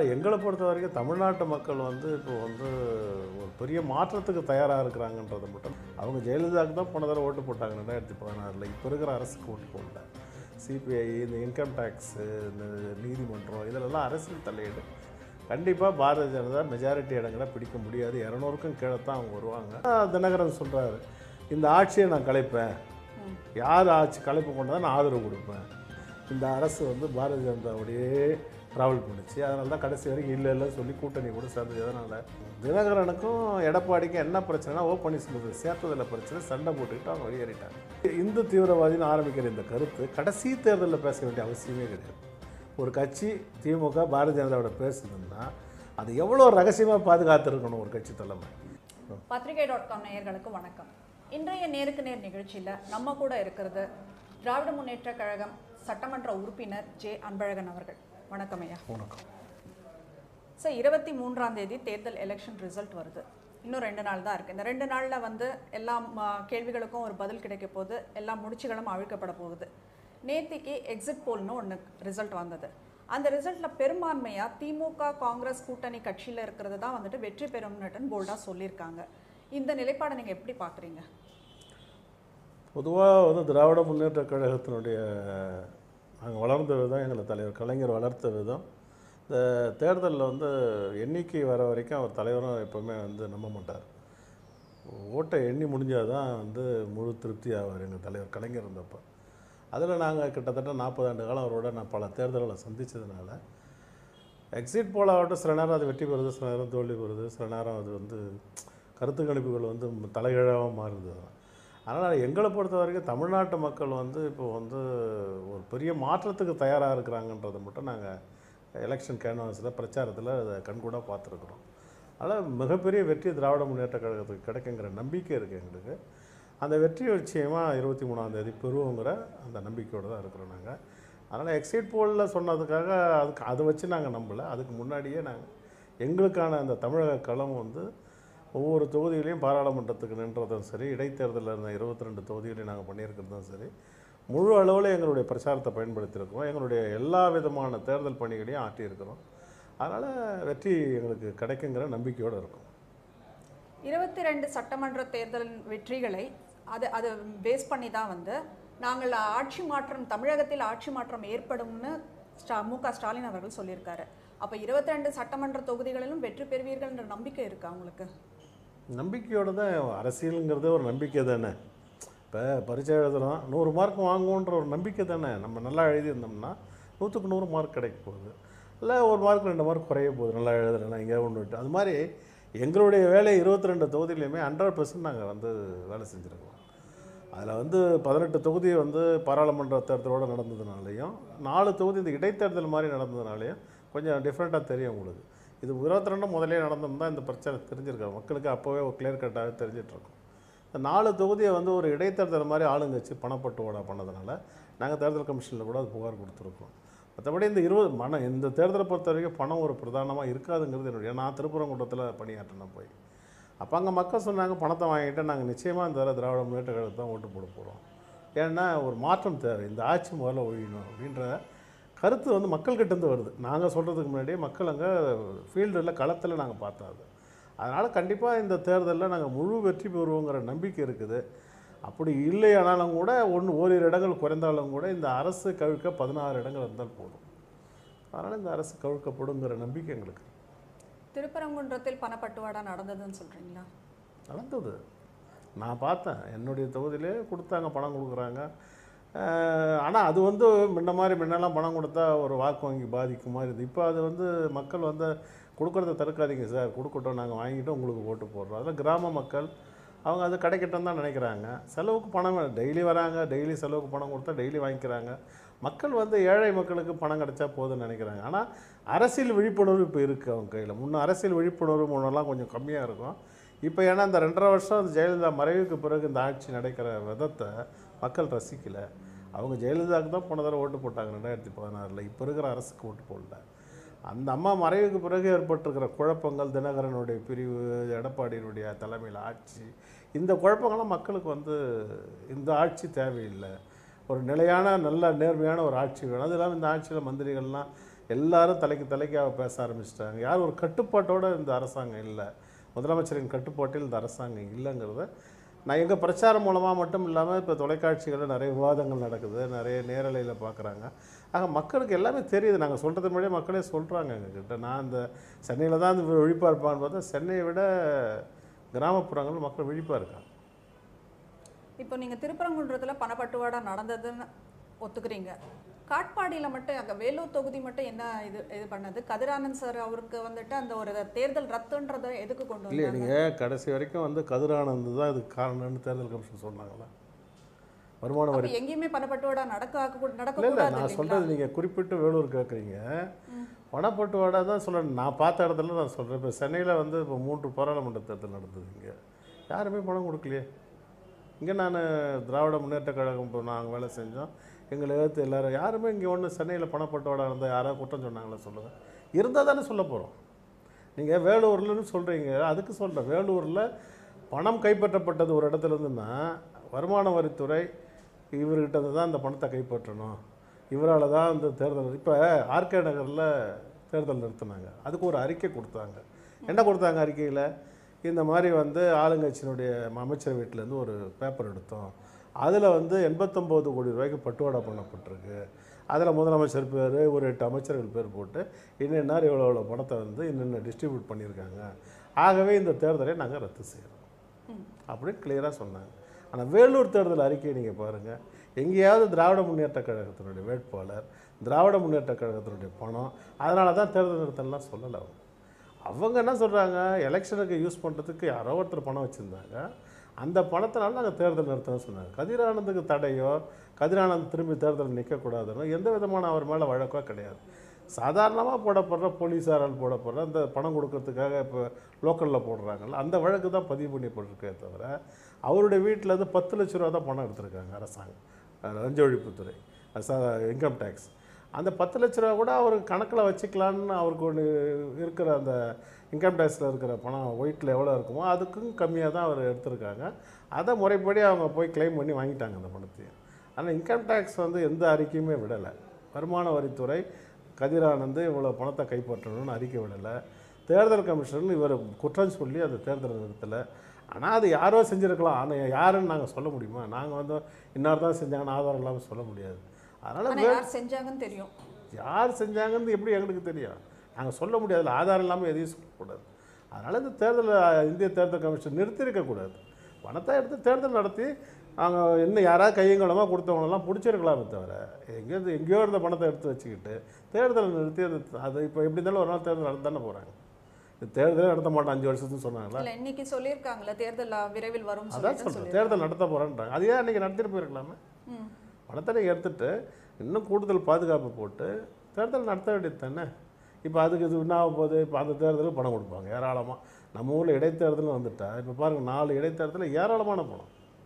அதனால் எங்களை பொறுத்த வரைக்கும் தமிழ்நாட்டு மக்கள் வந்து இப்போ வந்து ஒரு பெரிய மாற்றத்துக்கு தயாராக இருக்கிறாங்கன்றது மட்டும் அவங்க ஜெயலலிதாவுக்கு தான் போன தடவை ஓட்டு போட்டாங்க ரெண்டாயிரத்தி பதினாறில் இப்போ இருக்கிற அரசுக்கு ஓட்டு போடல சிபிஐ இந்த இன்கம் டேக்ஸு இந்த நீதிமன்றம் இதிலெல்லாம் அரசியல் தலையீடு கண்டிப்பாக பாரதிய ஜனதா மெஜாரிட்டி இடங்களை பிடிக்க முடியாது இரநூறுக்கும் கீழே தான் அவங்க வருவாங்க ஆஹ் தினகரன் சொல்கிறாரு இந்த ஆட்சியை நான் கலைப்பேன் யார் ஆட்சி கலைப்பு கொண்டதா நான் ஆதரவு கொடுப்பேன் இந்த அரசு வந்து பாரதிய ஜனதாவுடையே ட்ராவல் பண்ணுச்சு அதனால தான் கடைசி வரைக்கும் இல்லை இல்லைன்னு சொல்லி கூட்டணி கூட சேர்ந்தது அதனால் தினகரனுக்கும் எடப்பாடிக்கும் என்ன பிரச்சனைனா ஓ பன்னீர்செல்வத்தை சேர்த்ததில் பிரச்சனை சண்டை போட்டுக்கிட்டு அவங்க வெளியேறிட்டாங்க இந்து தீவிரவாதின்னு ஆரம்பிக்கிற இந்த கருத்து கடைசி தேர்தலில் பேச வேண்டிய அவசியமே கிடையாது ஒரு கட்சி திமுக பாரதிய ஜனதாவோட பேசுதுன்னா அது எவ்வளோ ரகசியமாக பாதுகாத்துருக்கணும் ஒரு கட்சி தலைமை பத்திரிகை டாட் காம் நேயர்களுக்கு வணக்கம் இன்றைய நேருக்கு நேர் நிகழ்ச்சியில் நம்ம கூட இருக்கிறது திராவிட முன்னேற்ற கழகம் சட்டமன்ற உறுப்பினர் ஜே அன்பழகன் அவர்கள் வணக்கம் ஐயா வணக்கம் சார் இருபத்தி மூன்றாம் தேதி தேர்தல் எலெக்ஷன் ரிசல்ட் வருது இன்னும் ரெண்டு நாள் தான் இருக்குது இந்த ரெண்டு நாளில் வந்து எல்லா ம, கேள்விகளுக்கும் ஒரு பதில் கிடைக்க போகுது எல்லா முடிச்சுகளும் அவிழ்க்கப்பட போகுது நேத்திக்கு எக்ஸிட் போல்னு ஒன்று ரிசல்ட் வந்தது அந்த ரிசல்ட்டில் பெரும்பான்மையாக திமுக காங்கிரஸ் கூட்டணி கட்சியில் இருக்கிறது தான் வந்துட்டு வெற்றி பெறும்னுட்டு போல்டாக சொல்லியிருக்காங்க இந்த நிலைப்பாடை நீங்கள் எப்படி பார்க்குறீங்க பொதுவாக வந்து திராவிட முன்னேற்ற கழகத்தினுடைய நாங்கள் வளர்ந்த விதம் எங்களை தலைவர் கலைஞர் வளர்த்த விதம் இந்த தேர்தலில் வந்து எண்ணிக்கை வர வரைக்கும் அவர் தலைவரும் எப்போவுமே வந்து நம்ப மாட்டார் ஓட்டை எண்ணி முடிஞ்சால் தான் வந்து முழு திருப்தி ஆவார் எங்கள் தலைவர் கலைஞர் இருந்தப்போ அதில் நாங்கள் கிட்டத்தட்ட நாற்பது ஆண்டு காலம் அவரோட நான் பல தேர்தல்களை சந்தித்ததுனால எக்ஸிட் போல் ஆகட்டும் சில நேரம் அது வெற்றி பெறுது சில நேரம் தோல்வி பெறுது சில நேரம் அது வந்து கருத்து கணிப்புகள் வந்து தலைகீழாக மாறுது அதனால் எங்களை பொறுத்த வரைக்கும் தமிழ்நாட்டு மக்கள் வந்து இப்போ வந்து ஒரு பெரிய மாற்றத்துக்கு தயாராக இருக்கிறாங்கன்றதை மட்டும் நாங்கள் எலெக்ஷன் கேன்வாஸில் பிரச்சாரத்தில் அதை கண்கூடாக பார்த்துருக்குறோம் அதனால் மிகப்பெரிய வெற்றி திராவிட முன்னேற்ற கழகத்துக்கு கிடைக்குங்கிற நம்பிக்கை இருக்குது எங்களுக்கு அந்த வெற்றி நிச்சயமாக இருபத்தி மூணாம் தேதி பெறுவோங்கிற அந்த நம்பிக்கையோடு தான் இருக்கிறோம் நாங்கள் அதனால் எக்ஸிட் போலில் சொன்னதுக்காக அதுக்கு அதை வச்சு நாங்கள் நம்பலை அதுக்கு முன்னாடியே நாங்கள் எங்களுக்கான அந்த தமிழக களம் வந்து ஒவ்வொரு தொகுதியிலையும் பாராளுமன்றத்துக்கு நின்றதும் சரி இடைத்தேர்தலில் இருந்த இருபத்தி ரெண்டு தொகுதிகளையும் நாங்கள் பண்ணியிருக்கிறதும் சரி முழு அளவில் எங்களுடைய பிரச்சாரத்தை பயன்படுத்தியிருக்கிறோம் எங்களுடைய எல்லா விதமான தேர்தல் பணிகளையும் ஆற்றியிருக்கிறோம் அதனால் வெற்றி எங்களுக்கு கிடைக்குங்கிற நம்பிக்கையோடு இருக்கும் இருபத்தி ரெண்டு சட்டமன்ற தேர்தல் வெற்றிகளை அது அது பேஸ் பண்ணி தான் வந்து நாங்கள் ஆட்சி மாற்றம் தமிழகத்தில் ஆட்சி மாற்றம் ஏற்படும்னு ஸ்டா மு க ஸ்டாலின் அவர்கள் சொல்லியிருக்காரு அப்போ இருபத்தி ரெண்டு சட்டமன்ற தொகுதிகளிலும் வெற்றி பெறுவீர்கள்ன்ற நம்பிக்கை இருக்கா உங்களுக்கு நம்பிக்கையோடு தான் அரசியலுங்கிறதே ஒரு நம்பிக்கை தானே இப்போ பரீட்சை எழுதுகிறோம் நூறு மார்க் வாங்குவோன்ற ஒரு நம்பிக்கை தானே நம்ம நல்லா எழுதியிருந்தோம்னா நூற்றுக்கு நூறு மார்க் கிடைக்க போகுது இல்லை ஒரு மார்க் ரெண்டு மார்க் குறைய போகுது நல்லா எழுதுறேன் எங்கேயா ஒன்று விட்டு அது மாதிரி எங்களுடைய வேலை இருபத்தி ரெண்டு தொகுதியிலையுமே ஹண்ட்ரட் பர்சன்ட் நாங்கள் வந்து வேலை செஞ்சுருக்கோம் அதில் வந்து பதினெட்டு தொகுதி வந்து பாராளுமன்ற தேர்தலோடு நடந்ததுனாலையும் நாலு தொகுதி இந்த இடைத்தேர்தல் மாதிரி நடந்ததுனாலையும் கொஞ்சம் டிஃப்ரெண்ட்டாக தெரியும் உங்களுக்கு இது இருபத்தி ரெண்டும் முதலே நடந்திருந்தா இந்த பிரச்சனை தெரிஞ்சிருக்காது மக்களுக்கு அப்போவே ஒரு கிளியர் கட்டாகவே தெரிஞ்சிட்ருக்கும் இந்த நாலு தொகுதியை வந்து ஒரு இடைத்தேர்தல் மாதிரி ஆளுங்க வச்சு பணப்பட்டுவாடா பண்ணதுனால நாங்கள் தேர்தல் கமிஷனில் கூட அது புகார் கொடுத்துருக்கோம் மற்றபடி இந்த இருபது மன இந்த தேர்தலை பொறுத்த வரைக்கும் பணம் ஒரு பிரதானமாக இருக்காதுங்கிறது என்னுடைய நான் திருப்பரங்குன்றத்தில் பணியாற்றினேன் போய் அப்போ அங்கே மக்கள் சொன்னாங்க பணத்தை வாங்கிட்டு நாங்கள் நிச்சயமாக இந்த தடவை திராவிட முன்னேற்ற கழகத்தை தான் ஓட்டு போட போகிறோம் ஏன்னா ஒரு மாற்றம் தேவை இந்த ஆட்சி முதல்ல ஒழியணும் அப்படின்ற கருத்து வந்து மக்கள்கிட்டேருந்து வருது நாங்கள் சொல்கிறதுக்கு முன்னாடியே மக்கள் அங்கே ஃபீல்டில் களத்தில் நாங்கள் பார்த்தோம் அது அதனால் கண்டிப்பாக இந்த தேர்தலில் நாங்கள் முழு வெற்றி பெறுவோங்கிற நம்பிக்கை இருக்குது அப்படி இல்லையானாலும் கூட ஒன்று ஓரிரு இடங்கள் குறைந்தாலும் கூட இந்த அரசு கவிழ்க்க பதினாறு இடங்கள் இருந்தால் போதும் அதனால் இந்த அரசு கவிழ்க்கப்படுங்கிற நம்பிக்கை எங்களுக்கு திருப்பரங்குன்றத்தில் பணப்பட்டுவாடா நடந்ததுன்னு சொல்றீங்களா நடந்தது நான் பார்த்தேன் என்னுடைய தொகுதியிலே கொடுத்தாங்க பணம் கொடுக்குறாங்க ஆனால் அது வந்து முன்ன மாதிரி முன்னெல்லாம் பணம் கொடுத்தா ஒரு வாக்கு வங்கி பாதிக்கும் மாதிரி இது இப்போ அது வந்து மக்கள் வந்து கொடுக்குறத தடுக்காதீங்க சார் கொடுக்கட்டும் நாங்கள் வாங்கிட்டு உங்களுக்கு ஓட்டு போடுறோம் அதில் கிராம மக்கள் அவங்க அது கிடைக்கட்டும் தான் நினைக்கிறாங்க செலவுக்கு பணம் டெய்லி வராங்க டெய்லி செலவுக்கு பணம் கொடுத்தா டெய்லி வாங்கிக்கிறாங்க மக்கள் வந்து ஏழை மக்களுக்கு பணம் கிடைச்சா போதும்னு நினைக்கிறாங்க ஆனால் அரசியல் விழிப்புணர்வு இப்போ இருக்குது அவங்க கையில் முன்ன அரசியல் விழிப்புணர்வு முன்னெல்லாம் கொஞ்சம் கம்மியாக இருக்கும் இப்போ ஏன்னா இந்த ரெண்டரை வருஷம் அந்த ஜெயலலிதா மறைவுக்கு பிறகு இந்த ஆட்சி நடக்கிற விதத்தை மக்கள் ரசிக்கலை அவங்க ஜெயலலிதாவுக்கு தான் போன தடவை ஓட்டு போட்டாங்க ரெண்டாயிரத்தி பதினாறில் இப்போ இருக்கிற அரசுக்கு ஓட்டு போடல அந்த அம்மா மறைவுக்கு பிறகு ஏற்பட்டிருக்கிற குழப்பங்கள் தினகரனுடைய பிரிவு எடப்பாடியினுடைய தலைமையில் ஆட்சி இந்த குழப்பங்கள்லாம் மக்களுக்கு வந்து இந்த ஆட்சி தேவையில்லை ஒரு நிலையான நல்ல நேர்மையான ஒரு ஆட்சி வேணும் அது இல்லாமல் இந்த ஆட்சியில் மந்திரிகள்லாம் எல்லாரும் தலைக்கு தலைக்காக பேச ஆரம்பிச்சிட்டாங்க யார் ஒரு கட்டுப்பாட்டோட இந்த அரசாங்கம் இல்லை முதலமைச்சரின் கட்டுப்பாட்டில் இந்த அரசாங்கம் இல்லைங்கிறத நான் எங்கள் பிரச்சாரம் மூலமாக மட்டும் இல்லாமல் இப்போ தொலைக்காட்சிகளில் நிறைய விவாதங்கள் நடக்குது நிறைய நேரலையில் பார்க்குறாங்க ஆக மக்களுக்கு எல்லாமே தெரியுது நாங்கள் சொல்கிறது முன்னாடியே மக்களே சொல்கிறாங்க எங்ககிட்ட நான் இந்த சென்னையில் தான் இந்த விழிப்பாக இருப்பான்னு பார்த்தா சென்னையை விட கிராமப்புறங்கள் மக்கள் விழிப்பாக இருக்காங்க இப்போ நீங்க திருப்பரங்குன்றத்துல பணப்பட்டுவாடா நடந்ததுன்னு ஒத்துக்கிறீங்க காட்பாடியில மட்டும் அங்க வேலூர் தொகுதி மட்டும் என்ன இது இது பண்ணது கதிரானந்த் சார் அவருக்கு வந்துட்டு அந்த ஒரு தேர்தல் ரத்துன்றதை எதுக்கு கொண்டு இல்லையா வந்தாங்க நீங்கள் கடைசி வரைக்கும் வந்து கதிரானந்த் தான் இதுக்கு காரணம்னு தேர்தல் கமிஷன் சொன்னாங்களா வருமான வரி அப்ப எங்கேயுமே பணப்பட்டுவாடா நடக்க நடக்க இல்லை இல்லை கூடாது நான் இல்லைங்களா சொல்கிறது நீங்கள் குறிப்பிட்டு வேலூர் கேட்குறீங்க பணப்பட்டுவாடா தான் சொல்கிறேன் நான் பார்த்த இடத்துல நான் சொல்கிறேன் இப்போ சென்னையில் வந்து இப்போ மூன்று பாராளுமன்ற தேர்தல் நடந்தது இங்கே யாருமே பணம் கொடுக்கலையே இங்கே நான் திராவிட முன்னேற்ற கழகம் இப்போ நாங்கள் வேலை செஞ்சோம் எங்களை எதிர்த்து எல்லாரும் யாருமே இங்கே ஒன்றும் சென்னையில் பணப்பட்டுவாடா இருந்தால் யாராவது குற்றம் சொன்னாங்களா சொல்லுங்கள் இருந்தால் தானே சொல்ல போகிறோம் நீங்கள் வேலூர்லன்னு சொல்கிறீங்க அதுக்கு சொல்கிறேன் வேலூரில் பணம் கைப்பற்றப்பட்டது ஒரு இடத்துல இருந்துன்னா வருமான வரித்துறை இவர்கிட்ட இருந்து தான் இந்த பணத்தை கைப்பற்றணும் இவரால் தான் இந்த தேர்தல் இப்போ ஆர்கே நகரில் தேர்தல் நிறுத்தினாங்க அதுக்கு ஒரு அறிக்கை கொடுத்தாங்க என்ன கொடுத்தாங்க அறிக்கையில் இந்த மாதிரி வந்து ஆளுங்கட்சியினுடைய அமைச்சர் வீட்டிலேருந்து ஒரு பேப்பர் எடுத்தோம் அதில் வந்து எண்பத்தொம்போது கோடி ரூபாய்க்கு பட்டுவாடா பண்ணப்பட்டிருக்கு அதில் முதலமைச்சர் பேர் ஒரு எட்டு அமைச்சர்கள் பேர் போட்டு இன்னும் இவ்வளோ இவ்வளோ பணத்தை வந்து இன்னும் டிஸ்ட்ரிபியூட் பண்ணியிருக்காங்க ஆகவே இந்த தேர்தலை நாங்கள் ரத்து செய்கிறோம் அப்படின்னு கிளியராக சொன்னாங்க ஆனால் வேலூர் தேர்தல் அறிக்கையை நீங்கள் பாருங்கள் எங்கேயாவது திராவிட முன்னேற்ற கழகத்தினுடைய வேட்பாளர் திராவிட முன்னேற்ற கழகத்தினுடைய பணம் அதனால தான் தேர்தல் நிறுத்தம்லாம் சொல்லலை அவங்க அவங்க என்ன சொல்கிறாங்க எலெக்ஷனுக்கு யூஸ் பண்ணுறதுக்கு யாரோ ஒருத்தர் பணம் வச்சுருந்தாங்க அந்த பணத்தினால நாங்கள் தேர்தல் நிறுத்தணும்னு சொன்னாங்க கதிரானந்துக்கு தடையோ கதிரானந்த் திரும்பி தேர்தல் நிற்கக்கூடாதுன்னு எந்த விதமான அவர் மேலே வழக்கோ கிடையாது சாதாரணமாக போடப்படுற போலீஸாரால் போடப்படுற அந்த பணம் கொடுக்கறதுக்காக இப்போ லோக்கலில் போடுறாங்கல்ல அந்த வழக்கு தான் பதிவு பண்ணப்பட்டிருக்கே தவிர அவருடைய வீட்டில் இருந்து பத்து லட்ச ரூபா தான் பணம் எடுத்திருக்காங்க அரசாங்கம் அஹ் லஞ்ச ஒழிப்புத்துறை இன்கம் டேக்ஸ் அந்த பத்து லட்ச ரூபா கூட அவர் கணக்கில் வச்சுக்கலான்னு அவருக்கு ஒன்று இருக்கிற அந்த இன்கம் டேக்ஸில் இருக்கிற பணம் ஒயிட்டில் எவ்வளோ இருக்குமோ அதுக்கும் கம்மியாக தான் அவர் எடுத்திருக்காங்க அதை முறைப்படி அவங்க போய் க்ளைம் பண்ணி வாங்கிட்டாங்க அந்த பணத்தையும் ஆனால் இன்கம் டேக்ஸ் வந்து எந்த அறிக்கையுமே விடலை வருமான வரித்துறை கதிரானந்து இவ்வளோ பணத்தை கைப்பற்றணும்னு அறிக்கை விடலை தேர்தல் கமிஷன் இவர் குற்றம் சொல்லி அந்த தேர்தலை நிறுத்தலை ஆனால் அது யாரோ செஞ்சுருக்கலாம் ஆனால் யாருன்னு நாங்கள் சொல்ல முடியுமா நாங்கள் வந்து இன்னார் தான் செஞ்சாங்கன்னு ஆதாரம் இல்லாமல் சொல்ல முடியாது அதனால் ஆனா யார் செஞ்சாங்கன்னு தெரியும் யார் செஞ்சாங்கன்னு எப்படி எங்களுக்கு தெரியும் நாங்கள் சொல்ல முடியாதுல்ல ஆதாரம் இல்லாமல் எதையும் சொல்லக்கூடாது அதனால் இந்த தேர்தல் இந்திய தேர்தல் கமிஷன் நிறுத்தியிருக்கக்கூடாது பணத்தை எடுத்து தேர்தல் நடத்தி அவங்க இன்னும் யாராவது கையங்கலமாக கொடுத்தவங்களெல்லாம் பிடிச்சிருக்கலாமே தவிர எங்கேயோ எங்கேயோ இருந்த பணத்தை எடுத்து வச்சுக்கிட்டு தேர்தலை நிறுத்தி அது அது இப்போ எப்படி இருந்தாலும் ஒரு நாள் தேர்தல் நடத்த தானே போகிறாங்க இது தேர்தலே நடத்த மாட்டோம் அஞ்சு வருஷத்துக்கு சொன்னாங்களா இல்ல இன்னைக்கு சொல்லியிருக்காங்கல்ல தேர்தல் அஹ், விரைவில் வரும் அதான் சொல்லிட்டு சொல்கிறேன் சொல்லி தேர்தல் நடத்த போகிறேன்றாங்க அது ஏன் அன்றைக்கி நடத்திட்டு போயிருக்கலாமே ம். பணத்தை நீங்கள் எடுத்துட்டு இன்னும் கூடுதல் பாதுகாப்பு போட்டு தேர்தல் நடத்த வேண்டியது தானே இப்போ அதுக்கு இது என்ன ஆக போகுது இப்போ அந்த தேர்தலுக்கு பணம் கொடுப்பாங்க ஏராளமாக நம்ம ஊரில் இடைத்தேர்தல்னு வந்துட்டா இப்போ பாருங்கள் நாலு இடைத்தேர்தலில் ஏராளமான பணம்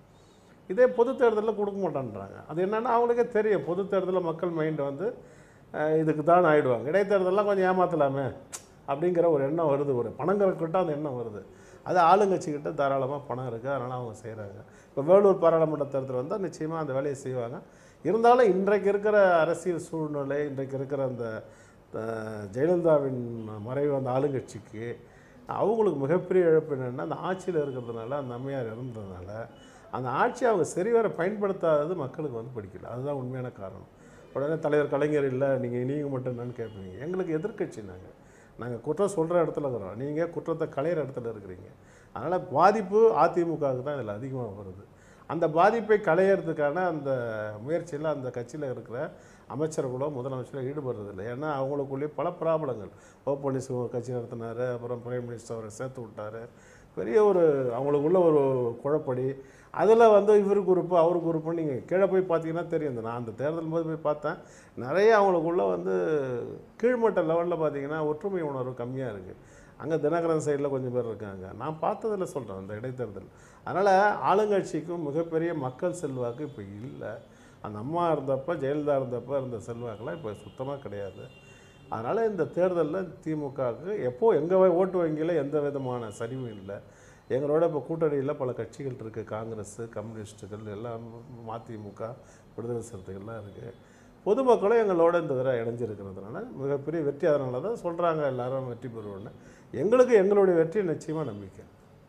இதே பொது தேர்தலில் கொடுக்க மாட்டேன்றாங்க அது என்னென்னா அவங்களுக்கே தெரியும் பொது தேர்தலில் மக்கள் மைண்டு வந்து அஹ், இதுக்கு தான் ஆயிடுவாங்க இடைத்தேர்தலெலாம் கொஞ்சம் ஏமாற்றலாமே அப்படிங்கிற ஒரு எண்ணம் வருது ஒரு பணங்கிறக்கிட்ட அந்த எண்ணம் வருது அது ஆளுங்கட்சிக்கிட்ட தாராளமாக பணம் இருக்குது அதனால் அவங்க செய்கிறாங்க இப்போ வேலூர் பாராளுமன்ற தேர்தல் வந்தால் நிச்சயமாக அந்த வேலையை செய்வாங்க இருந்தாலும் இன்றைக்கு இருக்கிற அரசியல் சூழ்நிலை இன்றைக்கு இருக்கிற அந்த அஹ், ஜெயலலிதாவின் மறைவு அந்த ஆளுங்கட்சிக்கு அவங்களுக்கு மிகப்பெரிய இழப்பு என்னென்னா அந்த ஆட்சியில் இருக்கிறதுனால அந்த அம்மையார் இறந்ததுனால அந்த ஆட்சியை அவங்க சரிவர பயன்படுத்தாதது மக்களுக்கு வந்து பிடிக்கல அதுதான் உண்மையான காரணம் உடனே தலைவர் கலைஞர் இல்லை நீங்கள் நீங்கள் மட்டும் என்னன்னு கேட்பீங்க எங்களுக்கு எதிர்க்கட்சி நாங்கள் நாங்கள் குற்றம் சொல்கிற இடத்துல இருக்கிறோம் நீங்கள் குற்றத்தை களையிற இடத்துல இருக்கிறீங்க அதனால் பாதிப்பு அதிமுகவுக்கு தான் இதில் அதிகமாக வருது அந்த பாதிப்பை களையிறதுக்கான அந்த முயற்சியில் அந்த கட்சியில் இருக்கிற அமைச்சர்களோ முதலமைச்சரோ ஈடுபடுறதில்லை ஏன்னா அவங்களுக்குள்ளேயே பல ப்ராப்ளங்கள் ஓ பன்னீர்செல்வம் ஒரு கட்சி நடத்தினார் அப்புறம் பிரைம் மினிஸ்டர் அவரை சேர்த்து விட்டார் பெரிய ஒரு அவங்களுக்குள்ள ஒரு குழப்படி அதில் வந்து இவர் குரூப்பு அவர் குரூப்புன்னு நீங்கள் கீழே போய் பார்த்தீங்கன்னா தெரியும் இந்த நான் அந்த தேர்தல் போது போய் பார்த்தேன் நிறைய அவங்களுக்குள்ள வந்து கீழ்மட்ட லெவலில் பார்த்தீங்கன்னா ஒற்றுமை உணர்வு கம்மியாக இருக்குது அங்கே தினகரன் சைடில் கொஞ்சம் பேர் இருக்காங்க நான் பார்த்ததில் சொல்கிறேன் அந்த இடைத்தேர்தல் அதனால் ஆளுங்கட்சிக்கும் மிகப்பெரிய மக்கள் செல்வாக்கு இப்போ இல்லை அந்த அம்மா இருந்தப்போ ஜெயலலிதா இருந்தப்போ இருந்த செல்வாக்கெல்லாம் இப்போ சுத்தமாக கிடையாது அதனால் இந்த தேர்தலில் திமுகவுக்கு எப்போ எங்கள் ஓட்டு வங்கியில் எந்த விதமான சரிவும் இல்லை எங்களோட இப்போ கூட்டணியில் பல கட்சிகள் இருக்குது காங்கிரஸ் கம்யூனிஸ்ட்டுகள் எல்லாம் மதிமுக விடுதலை சிறுத்தைகள்லாம் இருக்குது பொதுமக்களும் எங்களோட இந்த தடவை இணைஞ்சிருக்கிறதுனால மிகப்பெரிய வெற்றி அதனால தான் சொல்கிறாங்க எல்லாரும் வெற்றி பெறுவோன்னு எங்களுக்கு எங்களுடைய வெற்றி நிச்சயமாக நம்பிக்கை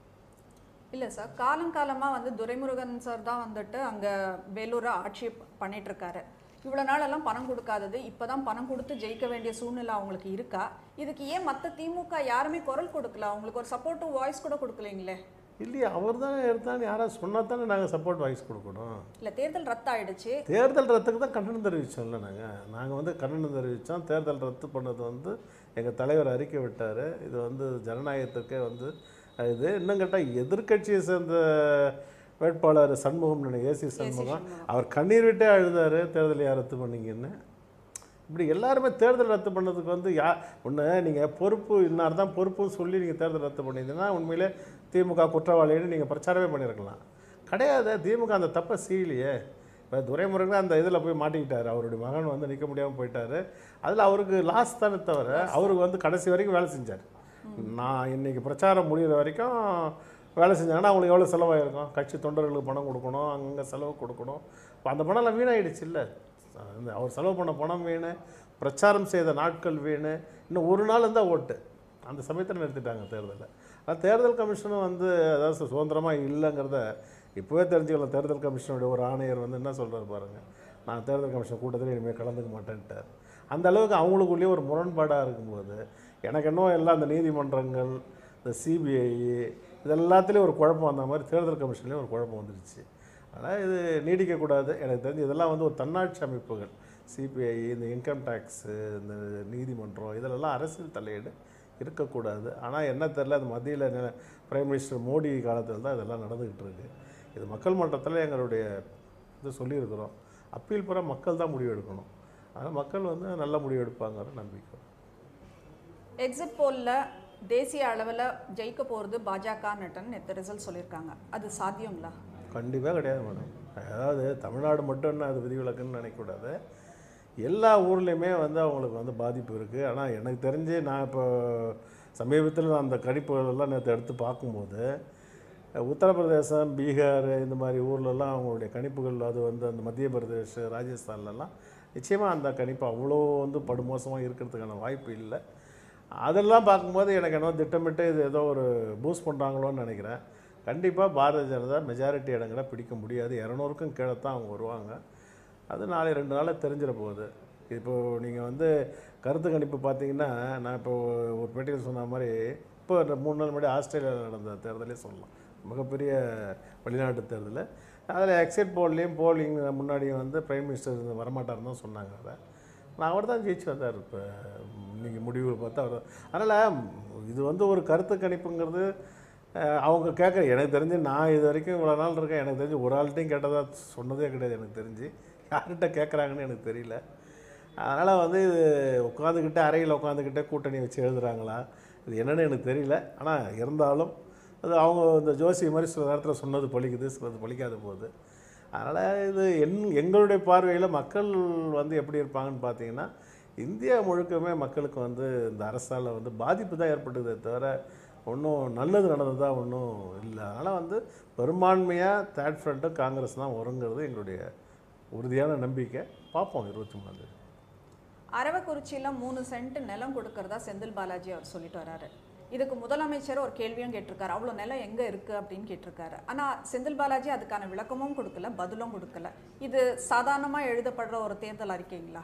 இல்லை சார் காலங்காலமாக வந்து துரைமுருகன் சார் தான் வந்துட்டு அங்கே வேலூரை ஆட்சி பண்ணிட்டு இருக்காரு இவ்வளோ நாளெல்லாம் பணம் கொடுக்காதது இப்போ தான் பணம் கொடுத்து ஜெயிக்க வேண்டிய சூழ்நிலை அவங்களுக்கு இருக்கா இதுக்கு ஏன் மற்ற திமுக யாருமே குரல் கொடுக்கல அவங்களுக்கு ஒரு சப்போர்ட்டிவ் வாய்ஸ் கூட கொடுக்கலைங்களே இல்லையா அவர் தானே எடுத்தான்னு யாராவது சொன்னால் தானே நாங்கள் சப்போர்ட் வாய்ஸ் கொடுக்கணும் இல்லை தேர்தல் ரத்தாயிடுச்சு தேர்தல் ரத்துக்கு தான் கண்டனம் தெரிவித்தோம்ல நாங்கள் நாங்கள் வந்து கண்டனம் தெரிவித்தோம் தேர்தல் ரத்து பண்ணது வந்து எங்கள் தலைவர் அறிக்கை விட்டார் இது வந்து ஜனநாயகத்துக்கே வந்து இது இன்னும் கேட்டால் எதிர்க்கட்சியை சேர்ந்த வேட்பாளர் சண்முகம் நினைக்க ஏசி சண்முகம் அவர் கண்ணீர் விட்டே அழுதாரு தேர்தல் யார் ரத்து பண்ணீங்கன்னு இப்படி எல்லாருமே தேர்தல் ரத்து பண்ணதுக்கு வந்து யா ஒன்று நீங்கள் பொறுப்பு இன்னார் தான் பொறுப்புன்னு சொல்லி நீங்கள் தேர்தல் ரத்து பண்ணியிருந்தீங்கன்னா உண்மையிலே திமுக குற்றவாளின்னு நீங்கள் பிரச்சாரமே பண்ணியிருக்கலாம் கிடையாது திமுக அந்த தப்பை செய்யலையே இப்போ துரைமுருகன் அந்த இதில் போய் மாட்டிக்கிட்டாரு அவருடைய மகன் வந்து நிற்க முடியாமல் போயிட்டாரு அதில் அவருக்கு லாஸ் தானே தவிர அவருக்கு வந்து கடைசி வரைக்கும் வேலை செஞ்சார் நான் இன்னைக்கு பிரச்சாரம் முடிகிற வரைக்கும் வேலை செஞ்சாங்கன்னா அவங்களுக்கு எவ்வளோ செலவாயிருக்கும் கட்சி தொண்டர்களுக்கு பணம் கொடுக்கணும் அங்கே செலவு கொடுக்கணும் இப்போ அந்த பணம்லாம் வீணாயிடுச்சு இல்லை அந்த அவர் செலவு பண்ண பணம் வீணு பிரச்சாரம் செய்த நாட்கள் வீணு இன்னும் ஒரு நாள் இருந்தால் ஓட்டு அந்த சமயத்தில் நிறுத்திட்டாங்க தேர்தலை ஆனால் தேர்தல் கமிஷனும் வந்து அதாவது சுதந்திரமாக இல்லைங்கிறத இப்போவே தெரிஞ்சுக்கலாம் தேர்தல் கமிஷனுடைய ஒரு ஆணையர் வந்து என்ன சொல்கிறாரு பாருங்கள் நான் தேர்தல் கமிஷன் கூட்டத்தில் இனிமேல் கலந்துக்க மாட்டேன்ட்டார் அந்த அளவுக்கு அவங்களுக்குள்ளேயே ஒரு முரண்பாடாக இருக்கும்போது எனக்கு இன்னும் எல்லாம் அந்த நீதிமன்றங்கள் இந்த சிபிஐ இது எல்லாத்துலேயும் ஒரு குழப்பம் வந்த மாதிரி தேர்தல் கமிஷன்லேயும் ஒரு குழப்பம் வந்துருச்சு ஆனால் இது நீடிக்கக்கூடாது எனக்கு தெரிஞ்சு இதெல்லாம் வந்து ஒரு தன்னாட்சி அமைப்புகள் சிபிஐ இந்த இன்கம் டேக்ஸு இந்த நீதிமன்றம் இதிலெல்லாம் அரசியல் தலையீடு இருக்கக்கூடாது ஆனால் என்ன தெரில அது மத்தியில் பிரைம் மினிஸ்டர் மோடி காலத்தில் தான் இதெல்லாம் நடந்துக்கிட்டு இருக்கு இது மக்கள் மன்றத்தில் எங்களுடைய இது சொல்லியிருக்கிறோம் அப்பீல் பூரா மக்கள் தான் முடிவு எடுக்கணும் அதனால் மக்கள் வந்து நல்ல முடிவு எடுப்பாங்கிற நம்பிக்கை எக்ஸிட் போலில் தேசிய அளவில் ஜெயிக்க போகிறது பாஜகன்னுட்டுன்னு நேற்று ரிசல்ட் சொல்லியிருக்காங்க அது சாத்தியங்களா கண்டிப்பாக கிடையாது மேடம் அதாவது தமிழ்நாடு மட்டும்னு அது விதிவிலக்குன்னு நினைக்கக்கூடாது எல்லா ஊர்லேயுமே வந்து அவங்களுக்கு வந்து பாதிப்பு இருக்குது ஆனால் எனக்கு தெரிஞ்சு நான் இப்போ சமீபத்தில் அந்த கணிப்புகளெல்லாம் நேற்று எடுத்து பார்க்கும்போது உத்தரப்பிரதேசம் பீகார் இந்த மாதிரி ஊர்லெல்லாம் அவங்களுடைய கணிப்புகள் அது வந்து அந்த மத்திய பிரதேஷ் ராஜஸ்தான்லலாம் நிச்சயமாக அந்த கணிப்பு அவ்வளோ வந்து படுமோசமாக இருக்கிறதுக்கான வாய்ப்பு இல்லை அதெல்லாம் பார்க்கும்போது எனக்கு என்ன திட்டமிட்டு இது ஏதோ ஒரு பூஸ்ட் பண்ணுறாங்களோன்னு நினைக்கிறேன் கண்டிப்பாக பாரதிய ஜனதா மெஜாரிட்டி இடங்களை பிடிக்க முடியாது இரநூறுக்கும் கீழே தான் அவங்க வருவாங்க அது நாளை ரெண்டு நாளில் தெரிஞ்சிட போகுது இப்போது நீங்கள் வந்து கருத்து கணிப்பு பார்த்தீங்கன்னா நான் இப்போ ஒரு பேட்டியில் சொன்ன மாதிரி இப்போ இந்த மூணு நாள் முன்னாடி ஆஸ்திரேலியாவில் நடந்த தேர்தலே சொல்லலாம் மிகப்பெரிய வெளிநாட்டு தேர்தல் அதில் எக்ஸிட் போல்லையும் போலிங் முன்னாடியும் வந்து பிரைம் மினிஸ்டர் வரமாட்டாருன்னு தான் சொன்னாங்க அதை நான் அவர் தான் ஜெயிச்சு வந்தார் இப்போ நீங்கள் முடிவு பார்த்தா அவர் அதனால் இது வந்து ஒரு கருத்து கணிப்புங்கிறது அஹ், அவங்க கேட்குற எனக்கு தெரிஞ்சு நான் இது வரைக்கும் இவ்வளோ நாள் இருக்கேன் எனக்கு தெரிஞ்சு ஒரு ஆள்கிட்டையும் கேட்டதா சொன்னதே கிடையாது எனக்கு தெரிஞ்சு யார்கிட்ட கேட்குறாங்கன்னு எனக்கு தெரியல அதனால் வந்து இது உட்காந்துக்கிட்டு அறையில் உட்காந்துக்கிட்டே கூட்டணி வச்சு எழுதுறாங்களா இது என்னன்னு எனக்கு தெரியல ஆனால் இருந்தாலும் அது அவங்க இந்த ஜோசி மாதிரி சில நேரத்தில் சொன்னது பழிக்குது சிலது பழிக்காத போகுது அதனால் இது என் எங்களுடைய பார்வையில் மக்கள் வந்து எப்படி இருப்பாங்கன்னு பார்த்தீங்கன்னா இந்தியா முழுக்கமே மக்களுக்கு வந்து இந்த அரசால் வந்து பாதிப்பு தான் ஏற்பட்டதே தவிர ஒன்றும் நல்லது நடந்ததா ஒன்றும் இல்லை அதனால் வந்து பெரும்பான்மையாக தேர்ட் ஃப்ரண்ட்டும் காங்கிரஸ் தான் வருங்கிறது எங்களுடைய உறுதியான நம்பிக்கை பார்ப்போம் இருபத்தி மூணாந்தேதி அரவக்குறிச்சியில் மூணு சென்ட் நிலம் கொடுக்கறதா செந்தில் பாலாஜி அவர் சொல்லிட்டு வராரு இதுக்கு முதலமைச்சர் ஒரு கேள்வியும் கேட்டிருக்காரு அவ்வளோ நிலம் எங்கே இருக்குது அப்படின்னு கேட்டிருக்காரு ஆனால் செந்தில் பாலாஜி அதுக்கான விளக்கமும் கொடுக்கல பதிலும் கொடுக்கல இது சாதாரணமாக எழுதப்படுற ஒரு தேர்தல் அறிக்கைங்களா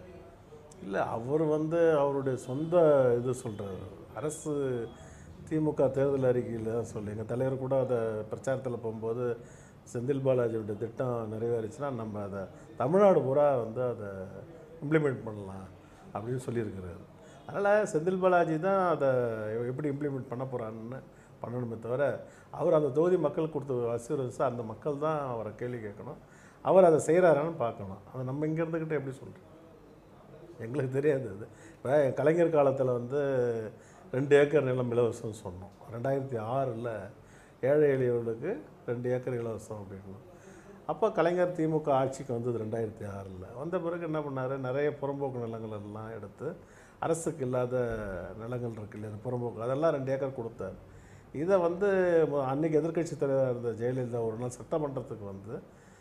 இல்லை அவர் வந்து அவருடைய சொந்த இது சொல்கிறார் அரசு திமுக தேர்தல் அறிக்கையில் தான் சொல்லி எங்கள் தலைவர் கூட அதை பிரச்சாரத்தில் போகும்போது செந்தில் பாலாஜியோட திட்டம் நிறைவேறிச்சுன்னா நம்ம அதை தமிழ்நாடு பூரா வந்து அதை இம்ப்ளிமெண்ட் பண்ணலாம் அப்படின்னு சொல்லியிருக்கிறாரு அதனால் செந்தில் பாலாஜி தான் அதை எப்படி இம்ப்ளிமெண்ட் பண்ண போகிறான்னு பண்ணணுமே தவிர அவர் அந்த தொகுதி மக்கள் கொடுத்த அசூரன்ஸை அந்த மக்கள் தான் அவரை கேள்வி கேட்கணும் அவர் அதை செய்கிறாரான்னு பார்க்கணும் அதை நம்ம இங்கே இருந்துக்கிட்டு எப்படி சொல்கிறோம் எங்களுக்கு தெரியாது அது இப்போ கலைஞர் காலத்தில் வந்து ரெண்டு ஏக்கர் நிலம் இலவசம் சொன்னோம் ரெண்டாயிரத்தி ஆறில் ஏழை எளியவர்களுக்கு ரெண்டு ஏக்கர் இலவசம் அப்படின்னு அப்போ கலைஞர் திமுக ஆட்சிக்கு வந்தது ரெண்டாயிரத்தி ஆறில் வந்த பிறகு என்ன பண்ணார் நிறைய புறம்போக்கு நிலங்கள் எல்லாம் எடுத்து அரசுக்கு இல்லாத நிலங்கள் இருக்கு இல்லையா அந்த புறம்போக்கு அதெல்லாம் ரெண்டு ஏக்கர் கொடுத்தார் இதை வந்து மு- அன்னைக்கு எதிர்க்கட்சி தலைவராக இருந்த ஜெயலலிதா ஒரு நாள் சட்டமன்றத்துக்கு வந்து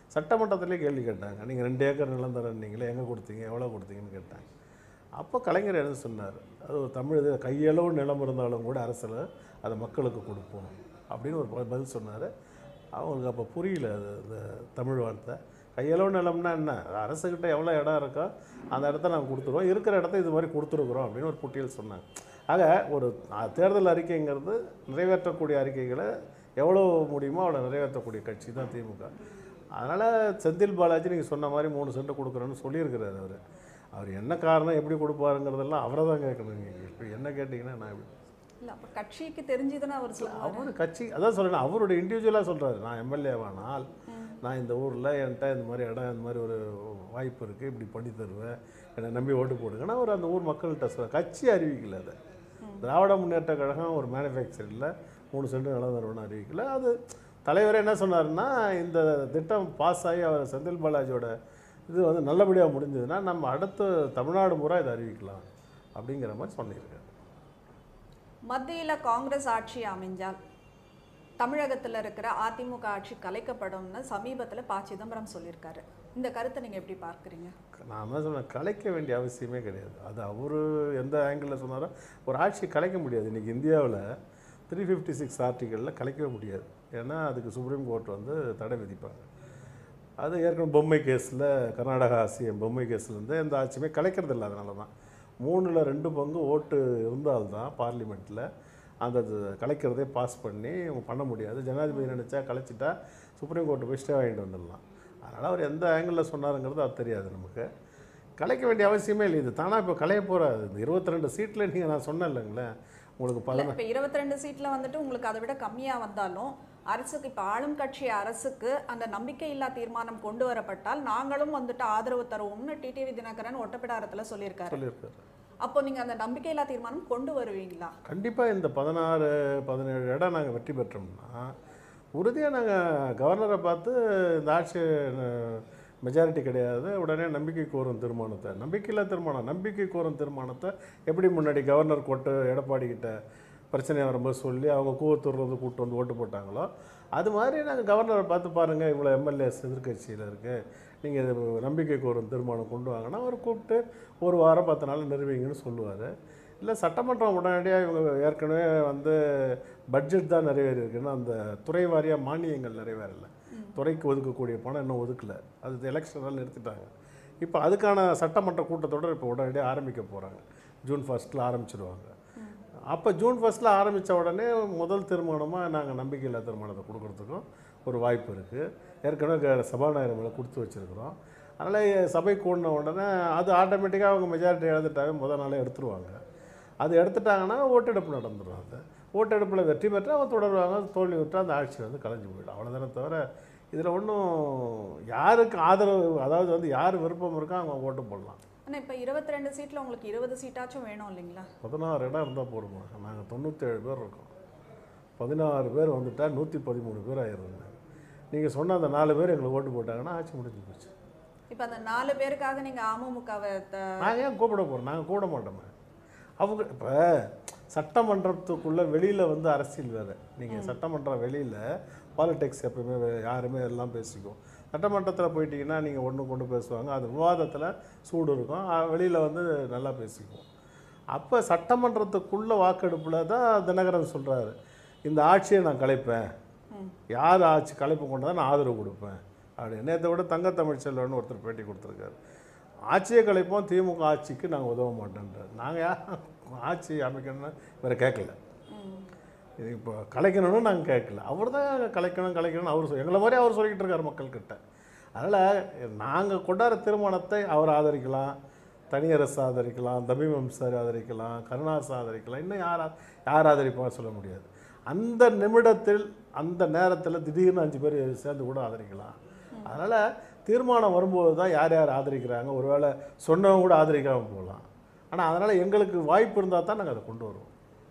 சட்டமன்றத்திலே கேள்வி கேட்டாங்க நீங்கள் ரெண்டு ஏக்கர் நிலம் தரேன்னீங்களே எங்கே கொடுத்தீங்க எவ்வளோ கொடுத்தீங்கன்னு கேட்டாங்க அப்போ கலைஞர் என்ன சொன்னார் அது ஒரு தமிழ் இது கையளவு நிலம் இருந்தாலும் கூட அரசில் அதை மக்களுக்கு கொடுப்போம் அப்படின்னு ஒரு ப- பதில் சொன்னார் அவங்களுக்கு அப்போ புரியல அது அந்த தமிழ் வார்த்தை கையளவு நிலம்னா என்ன அரசுக்கிட்ட எவ்வளோ இடம் இருக்கோ அந்த இடத்த நாங்கள் கொடுத்துருவோம் இருக்கிற இடத்த இது மாதிரி கொடுத்துருக்குறோம் அப்படின்னு ஒரு பட்டியல் சொன்னாங்க ஆக ஒரு அ, தேர்தல் அறிக்கைங்கிறது நிறைவேற்றக்கூடிய அறிக்கைகளை எவ்வளோ முடியுமோ அவ்வளோ நிறைவேற்றக்கூடிய கட்சி தான் திமுக அதனால் செந்தில் பாலாஜி நீங்கள் சொன்ன மாதிரி மூணு சென்ட் கொடுக்குறேன்னு சொல்லியிருக்கிறாரு அவர் அவர் என்ன காரணம் எப்படி கொடுப்பாருங்கிறதெல்லாம் அவரை தான் கேட்கணும் நீங்கள் இப்போ என்ன கேட்டிங்கன்னா நான் எப்படி இல்ல அப்ப கட்சிக்கு தெரிஞ்சுதானே அவர் சொல்லுவார் அவர் கட்சி அதான் சொல்கிறேன் அவருடைய இண்டிவிஜுவலாக சொல்கிறாரு நான் எம்எல்ஏவானால் நான் இந்த ஊரில் என்கிட்ட இந்த மாதிரி இடம் இந்த மாதிரி ஒரு வாய்ப்பு இருக்குது இப்படி பண்ணி தருவேன் என்னை நம்பி ஓட்டு போடுங்கன்னா அவர் அந்த ஊர் மக்கள்கிட்ட சொல்ல கட்சி அறிவிக்கல அதை திராவிட முன்னேற்ற கழகம் ஒரு மேனுஃபேக்சரில் மூணு சென்ட் நிலம் தருவன்னு அறிவிக்கல அது தலைவர் என்ன சொன்னாருன்னா இந்த திட்டம் பாஸ் ஆகி அவர் செந்தில் பாலாஜியோட இது வந்து நல்லபடியாக முடிஞ்சதுன்னா நம்ம அடுத்து தமிழ்நாடு முறை இதை அறிவிக்கலாம் அப்படிங்கிற மாதிரி சொல்லியிருக்காரு மத்தியில காங்கிரஸ் ஆட்சி அமைஞ்சால் தமிழகத்துல இருக்கிற அதிமுக ஆட்சி கலைக்கப்படும்னு சமீபத்துல ப சிதம்பரம் சொல்லியிருக்காரு இந்த கருத்தை நீங்க எப்படி பார்க்கறீங்க நான் தான் சொன்னேன் கலைக்க வேண்டிய அவசியமே கிடையாது அது அவர் எந்த ஆங்கிளில் சொன்னாரோ ஒரு ஆட்சி கலைக்க முடியாது இன்றைக்கி இந்தியாவில் த்ரீ ஃபிஃப்டி சிக்ஸ் ஆர்டிகளில் கலைக்கவே முடியாது ஏன்னா அதுக்கு சுப்ரீம் கோர்ட் வந்து தடை விதிப்பாங்க அது ஏற்கனவே பொம்மை கேஸில் கர்நாடகா சிஎம் பொம்மை கேஸ்லேருந்து எந்த ஆட்சியுமே கலைக்கிறது இல்லை அதனால தான் மூணில் ரெண்டு பங்கு ஓட்டு இருந்தால்தான் பார்லிமெண்ட்டில் அந்த இது கலைக்கிறதே பாஸ் பண்ணி இவங்க பண்ண முடியாது ஜனாதிபதி நினச்சா கலைச்சிட்டா சுப்ரீம் கோர்ட்டு போய் ஸ்டே வாங்கிட்டு வந்துடலாம் அதனால் அவர் எந்த ஆங்கிளில் சொன்னாருங்கிறது அது தெரியாது நமக்கு கலைக்க வேண்டிய அவசியமே இல்லை இது தானாக இப்போ கலைய போகிறாது இந்த இருபத்தி ரெண்டு சீட்டில் நீங்கள் நான் சொன்னேன் இல்லைங்களேன் உங்களுக்கு இல்ல பதின இப்ப இருபத்தி ரெண்டு சீட்ல வந்துட்டு உங்களுக்கு அதை விட கம்மியா வந்தாலும் அரசுக்கு இப்ப ஆளும் கட்சி அரசுக்கு அந்த நம்பிக்கையில்லா தீர்மானம் கொண்டு வரப்பட்டால் நாங்களும் வந்துட்டு ஆதரவு தருவோம்னு டிடிவி தினகரன் ஒட்டப்பிடாரத்துல சொல்லியிருக்காரு சொல்லியிருக்காரு அப்போ நீங்க அந்த நம்பிக்கையில்லா தீர்மானம் கொண்டு வருவீங்களா கண்டிப்பாக இந்த பதினாறு பதினேழு இடம் நாங்கள் வெற்றி பெற்றோம்னா உறுதியாக நாங்கள் கவர்னரை பார்த்து இந்த ஆட்சி மெஜாரிட்டி கிடையாது உடனே நம்பிக்கை கோரும் தீர்மானத்தை நம்பிக்கையில்லா தீர்மானம் நம்பிக்கை கோரும் தீர்மானத்தை எப்படி முன்னாடி கவர்னர் கொட்டு எடப்பாடி கிட்ட பிரச்சனை வரும்போது சொல்லி அவங்க கூவத்தூர்லேருந்து கூப்பிட்டு வந்து ஓட்டு போட்டாங்களோ அது மாதிரி நாங்கள் கவர்னரை பார்த்து பாருங்கள் இவ்வளோ எம்எல்ஏஸ் எதிர்க்கட்சியில் இருக்குது நீங்கள் இது நம்பிக்கை கோரும் தீர்மானம் கொண்டு வாங்கன்னா அவர் கூப்பிட்டு ஒரு வாரம் பத்து நாள் நிறுவீங்கன்னு சொல்லுவார் இல்லை சட்டமன்றம் உடனடியாக இவங்க ஏற்கனவே வந்து பட்ஜெட் தான் நிறைவேறி இருக்குன்னா அந்த துறை வாரியாக மானியங்கள் நிறைவேறல துறைக்கு ஒதுக்கக்கூடிய பணம் இன்னும் ஒதுக்கல அது எலெக்ஷனால் நிறுத்திட்டாங்க இப்போ அதுக்கான சட்டமன்ற கூட்டத்தொடர் இப்போ உடனடியாக ஆரம்பிக்க போகிறாங்க ஜூன் ஃபர்ஸ்ட்டில் ஆரம்பிச்சிடுவாங்க அப்போ ஜூன் ஃபர்ஸ்ட்டில் ஆரம்பித்த உடனே முதல் தீர்மானமாக நாங்கள் நம்பிக்கையில்லா தீர்மானத்தை கொடுக்கறதுக்கும் ஒரு வாய்ப்பு இருக்குது ஏற்கனவே க- சபாநாயகர் மேலே கொடுத்து வச்சுருக்குறோம் அதனால் சபை கூடின உடனே அது ஆட்டோமேட்டிக்காக அவங்க மெஜாரிட்டி இழந்துட்டாவே முதல் நாளே எடுத்துருவாங்க அது எடுத்துட்டாங்கன்னா ஓட்டெடுப்பு நடந்துடும் அது ஓட்டெடுப்பில் வெற்றி பெற்றால் அவங்க தொடருவாங்க தோல்வி விட்டால் அந்த ஆட்சி வந்து கலைஞ்சு போயிடும் அவ்வளோதானே தவிர இதில் ஒன்றும் யாருக்கு ஆதரவு அதாவது வந்து யார் விருப்பம் இருக்கோ அவங்க ஓட்டு போடலாம் ஆனா இப்ப இருபத்தி ரெண்டு சீட்ல உங்களுக்கு இருபது சீட்டாச்சும் வேணும் இல்லைங்களா பதினாறு இடம் இருந்தால் போடுமா நாங்கள் தொண்ணூற்றேழு பேர் இருக்கோம் பதினாறு பேர் வந்துட்டா நூற்றி பதிமூணு பேர் ஆயிடுறாங்க நீங்கள் சொன்ன அந்த நாலு பேர் எங்களுக்கு ஓட்டு போட்டாங்கன்னா ஆட்சி முடிஞ்சு போச்சு இப்ப அந்த நாலு பேருக்காக நீங்க அமமுகவை த- நாங்கள் ஏன் கூப்பிட போகிறோம் நாங்கள் கூட மாட்டோமே அவங்க இப்போ சட்டமன்றத்துக்குள்ளே வெளியில் வந்து அரசியல் வேறு நீங்கள் சட்டமன்றம் வெளியில் பாலிடிக்ஸ் எப்பவுமே வே- யாருமே எல்லாம் பேசிக்கும் சட்டமன்றத்தில் போயிட்டீங்கன்னா நீங்கள் ஒன்று கொண்டு பேசுவாங்க அது விவாதத்தில் சூடு இருக்கும் வெளியில் வந்து நல்லா பேசிக்குவோம் அப்போ சட்டமன்றத்துக்குள்ள வாக்கெடுப்பில் தான் தினகரன் சொல்கிறாரு இந்த ஆட்சியை நான் கலைப்பேன் யார் ஆட்சி கலைப்பு கொண்டு தான் நான் ஆதரவு கொடுப்பேன் அப்படின்னு நேற்றை விட தங்க தமிழ்ச்செல்வன் ஒருத்தர் பேட்டி கொடுத்துருக்காரு ஆட்சியை கலைப்போம் திமுக ஆட்சிக்கு நாங்கள் உதவ மாட்டோன்றார் நாங்கள் யார் ஆட்சி அமைக்கணும்னு வேறு கேட்கல ம். இது இப்போ கலைக்கணும்னு நாங்கள் கேட்கல அவர் தான் கலைக்கணும் கலைக்கணும்னு அவர் சொல் எங்களை மாதிரி அவர் சொல்லிக்கிட்டு இருக்காரு மக்கள்கிட்ட அதனால் நாங்கள் கொண்டாட தீர்மானத்தை அவர் ஆதரிக்கலாம் தனியரசு ஆதரிக்கலாம் தமிழ் சார் ஆதரிக்கலாம் கருணாஸ் ஆதரிக்கலாம் இன்னும் யார் ஆ- யார் ஆதரிப்பான்னு சொல்ல முடியாது அந்த நிமிடத்தில் அந்த நேரத்தில் திடீர்னு அஞ்சு பேர் சேர்ந்து கூட ஆதரிக்கலாம் அதனால் தீர்மானம் வரும்போது தான் யார் யார் ஆதரிக்கிறாங்க ஒருவேளை சொன்னவங்க கூட ஆதரிக்காமல் போகலாம் ஆனால் அதனால் எங்களுக்கு வாய்ப்பு இருந்தால் தான் நாங்கள் அதை கொண்டு வருவோம்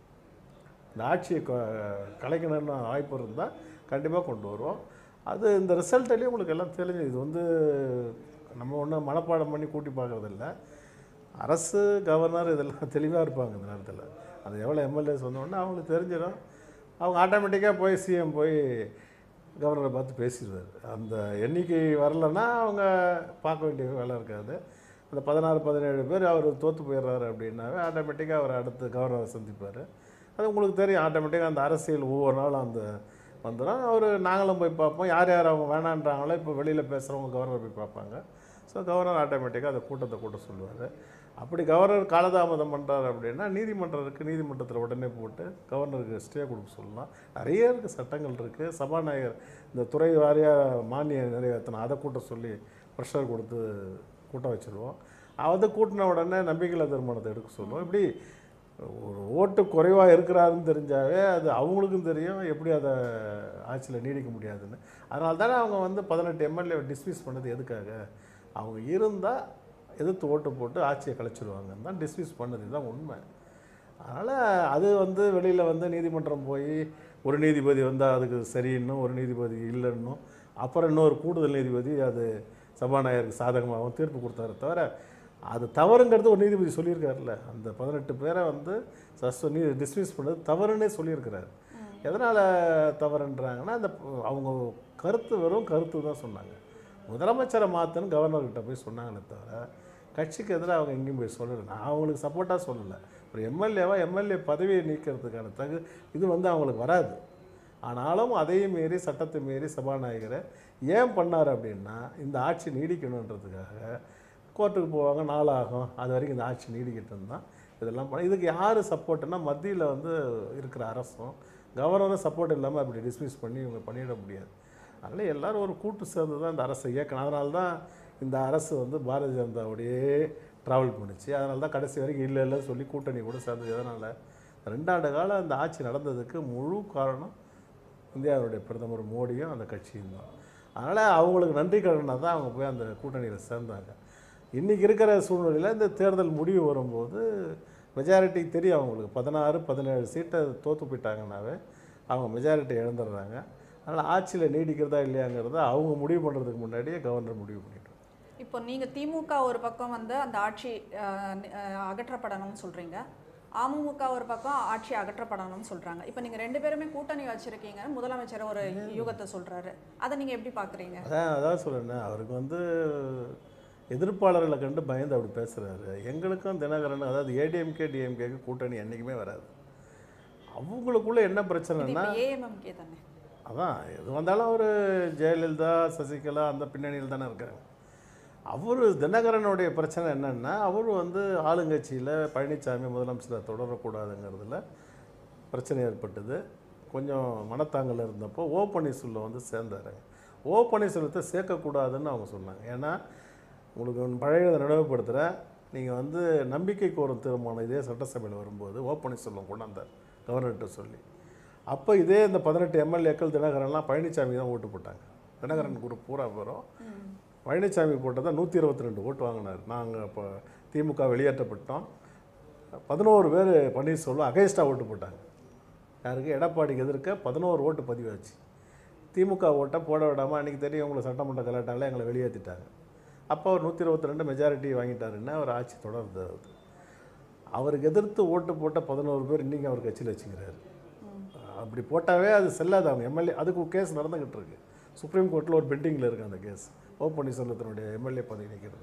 இந்த ஆட்சியை க- கலைக்கணும்னு வாய்ப்பு இருந்தால் கண்டிப்பாக கொண்டு வருவோம் அது இந்த ரிசல்ட்லேயும் உங்களுக்கு எல்லாம் தெரிஞ்சு இது வந்து நம்ம ஒன்றும் மனப்பாடம் பண்ணி கூட்டி பார்க்கறதில்ல அரசு கவர்னர் இதெல்லாம் தெளிவாக இருப்பாங்க இந்த நேரத்தில் அது எவ்வளோ எம்எல்ஏஸ் வந்தோடனே அவங்களுக்கு தெரிஞ்சிடும் அவங்க ஆட்டோமேட்டிக்காக போய் சிஎம் போய் கவர்னரை பார்த்து பேசிடுவார் அந்த எண்ணிக்கை வரலன்னா அவங்க பார்க்க வேண்டிய வேலை இருக்காது அந்த பதினாறு பதினேழு பேர் அவர் தோற்று போயிடுறாரு அப்படின்னாவே ஆட்டோமேட்டிக்காக அவர் அடுத்து கவர்னரை சந்திப்பார் அது உங்களுக்கு தெரியும் ஆட்டோமேட்டிக்காக அந்த அரசியல் ஒவ்வொரு நாளும் அந்த வந்துடும் அவர் நாங்களும் போய் பார்ப்போம் யார் யார் அவங்க வேணான்றாங்களோ இப்போ வெளியில் பேசுகிறவங்க கவர்னர் போய் பார்ப்பாங்க ஸோ கவர்னர் ஆட்டோமேட்டிக்காக அந்த கூட்டத்தை கூட்ட சொல்லுவார் அப்படி கவர்னர் காலதாமதம் பண்ணுறாரு அப்படின்னா நீதிமன்றம் இருக்குது நீதிமன்றத்தில் உடனே போட்டு கவர்னருக்கு ஸ்டே கொடுக்க சொல்லலாம் நிறைய இருக்குது சட்டங்கள் இருக்குது சபாநாயகர் இந்த துறை வாரியாக மானிய நிறைவேற்றணும் அதை கூட்ட சொல்லி ப்ரெஷர் கொடுத்து கூட்டம் வச்சுருவோம் அதை கூட்டின உடனே நம்பிக்கையில்லா தீர்மானத்தை எடுக்க சொல்லுவோம் இப்படி ஒரு ஓட்டு குறைவாக இருக்கிறாருன்னு தெரிஞ்சாவே அது அவங்களுக்கும் தெரியும் எப்படி அதை ஆட்சியில் நீடிக்க முடியாதுன்னு அதனால தானே அவங்க வந்து பதினெட்டு எம்எல்ஏ டிஸ்மிஸ் பண்ணது எதுக்காக அவங்க இருந்தால் எதிர்த்து ஓட்டு போட்டு ஆட்சியை கலைச்சிருவாங்கன்னு தான் டிஸ்மிஸ் பண்ணது இதுதான் உண்மை அதனால் அது வந்து வெளியில் வந்து நீதிமன்றம் போய் ஒரு நீதிபதி வந்தால் அதுக்கு சரின்னும் ஒரு நீதிபதி இல்லைன்னும் அப்புறம் இன்னொரு கூடுதல் நீதிபதி அது சபாநாயகருக்கு சாதகமாகவும் தீர்ப்பு கொடுத்தாரு தவிர அது தவறுங்கிறது ஒரு நீதிபதி சொல்லியிருக்காருல்ல அந்த பதினெட்டு பேரை வந்து சஸ்பெண்ட் நீ டிஸ்மிஸ் பண்ணது தவறுன்னே சொல்லியிருக்கிறாரு எதனால் தவறுன்றாங்கன்னா அந்த அவங்க கருத்து வெறும் கருத்து தான் சொன்னாங்க முதலமைச்சரை மாற்றுன்னு கவர்னர்கிட்ட போய் சொன்னாங்களே தவிர கட்சிக்கு எதிராக அவங்க எங்கேயும் போய் சொல்லலை நான் அவங்களுக்கு சப்போர்ட்டாக சொல்லலை ஒரு எம்எல்ஏவா எம்எல்ஏ பதவியை நீக்கிறதுக்கான தகு இது வந்து அவங்களுக்கு வராது ஆனாலும் அதையும் மீறி சட்டத்தை மீறி சபாநாயகரை ஏன் பண்ணார் அப்படின்னா இந்த ஆட்சி நீடிக்கணுன்றதுக்காக கோர்ட்டுக்கு போவாங்க நாளாகும் அது வரைக்கும் இந்த ஆட்சி நீடிக்கட்டும் தான் இதெல்லாம் பண்ண இதுக்கு யார் சப்போர்ட்டுன்னா மத்தியில் வந்து இருக்கிற அரசும் கவர்னரும் சப்போர்ட் இல்லாமல் அப்படி டிஸ்மிஸ் பண்ணி இவங்க பண்ணிட முடியாது அதனால் எல்லாரும் ஒரு கூட்டு சேர்ந்து தான் இந்த அரசை இயக்கணும் அதனால தான் இந்த அரசு வந்து பாரதிய ஜனதாவோடையே ட்ராவல் பண்ணுச்சு அதனால தான் கடைசி வரைக்கும் இல்லை இல்லைன்னு சொல்லி கூட்டணி கூட சேர்ந்தது எதனால் ரெண்டாண்டு காலம் அந்த ஆட்சி நடந்ததுக்கு முழு காரணம் இந்தியாவுடைய பிரதமர் மோடியும் அந்த கட்சியும் தான் அதனால் அவங்களுக்கு நன்றி கடனாக தான் அவங்க போய் அந்த கூட்டணியில் சேர்ந்தாங்க இன்றைக்கி இருக்கிற சூழ்நிலையில் இந்த தேர்தல் முடிவு வரும்போது மெஜாரிட்டி தெரியும் அவங்களுக்கு பதினாறு பதினேழு சீட்டை தோற்று போயிட்டாங்கன்னாவே அவங்க மெஜாரிட்டி இழந்துடுறாங்க அதனால் ஆட்சியில் நீடிக்கிறதா இல்லையாங்கிறத அவங்க முடிவு பண்ணுறதுக்கு முன்னாடியே கவர்னர் முடிவு பண்ணிட்டு இப்போ நீங்க திமுக ஒரு பக்கம் வந்து அந்த ஆட்சி அஹ், நி- அஹ், அகற்றப்படணும்னு சொல்றீங்க அமமுக ஒரு பக்கம் ஆட்சி அகற்றப்படணும்னு சொல்றாங்க இப்போ நீங்க ரெண்டு பேருமே கூட்டணி வச்சிருக்கீங்க முதலமைச்சர் ஒரு யூகத்தை சொல்றாரு அதை நீங்க எப்படி பாக்குறீங்க அதான் அதான் சொல்கிறேன் அவருக்கு வந்து எதிர்ப்பாளர்களை கண்டு பயந்து அப்படி பேசுகிறாரு எங்களுக்கும் தினகரன் அதாவது ஏடிஎம்கே டிஎம்கேக்கு கூட்டணி என்றைக்குமே வராது அவங்களுக்குள்ள என்ன இது பிரச்சனைனா இப்போ ஏஎம்எம்கே தானே அதான் எது வந்தாலும் அவர் ஜெயலலிதா சசிகலா அந்த பின்னணியில் தானே இருக்காங்க அவர் தினகரனுடைய பிரச்சனை என்னென்னா அவர் வந்து ஆளுங்கட்சியில் பழனிசாமி முதலமைச்சரை தொடரக்கூடாதுங்கிறதுல பிரச்சனை ஏற்பட்டது கொஞ்சம் மனத்தாங்கல் இருந்தப்போ ஓ பன்னீர்செல்வம் வந்து சேர்ந்தாருங்க ஓ பன்னீர்செல்வத்தை சேர்க்கக்கூடாதுன்னு அவங்க சொன்னாங்க ஏன்னா உங்களுக்கு ஒன்று பழைய நினைவுபடுத்துகிறேன் நீங்கள் வந்து நம்பிக்கை கோரும் தீர்மானம் இதே சட்டசபையில் வரும்போது ஓ பன்னீர்செல்வம் கொண்டாந்தார் கவர்னர்கிட்ட சொல்லி அப்போ இதே இந்த பதினெட்டு எம்எல்ஏக்கள் தினகரன்லாம் பழனிசாமி தான் ஓட்டு போட்டாங்க தினகரன் குரூப் பூரா பேரும் பழனிசாமி போட்டதான் நூற்றி இருபத்தி ரெண்டு ஓட்டு வாங்கினார் நாங்கள் இப்போ திமுக வெளியேற்றப்பட்டோம் பதினோரு பேர் பன்னீர்செல்வம் அகைன்ஸ்டாக ஓட்டு போட்டாங்க யாருக்கு எடப்பாடிக்கு எதிர்க்க பதினோரு ஓட்டு பதிவாச்சு திமுக ஓட்டை போட விடாமல் அன்றைக்கி தெரியும் உங்களை சட்டமன்ற கலாட்டால எங்களை வெளியேற்றிட்டாங்க அப்போ அவர் நூற்றி இருபத்தி ரெண்டு மெஜாரிட்டி வாங்கிட்டாருன்னா அவர் ஆட்சி தொடருது அது அவருக்கு எதிர்த்து ஓட்டு போட்ட பதினோரு பேர் இன்றைக்கி அவர் கட்சியில் வச்சுக்கிறாரு அப்படி போட்டாவே அது செல்லாது அவங்க எம்எல்ஏ அதுக்கு கேஸ் நடந்துக்கிட்டு இருக்கு சுப்ரீம் கோர்ட்டில் ஒரு பெண்டிங்கில் இருக்குது அந்த கேஸ் ஓ பன்னீர்செல்வத்தினுடைய எம்எல்ஏ பதவி நிற்கிறது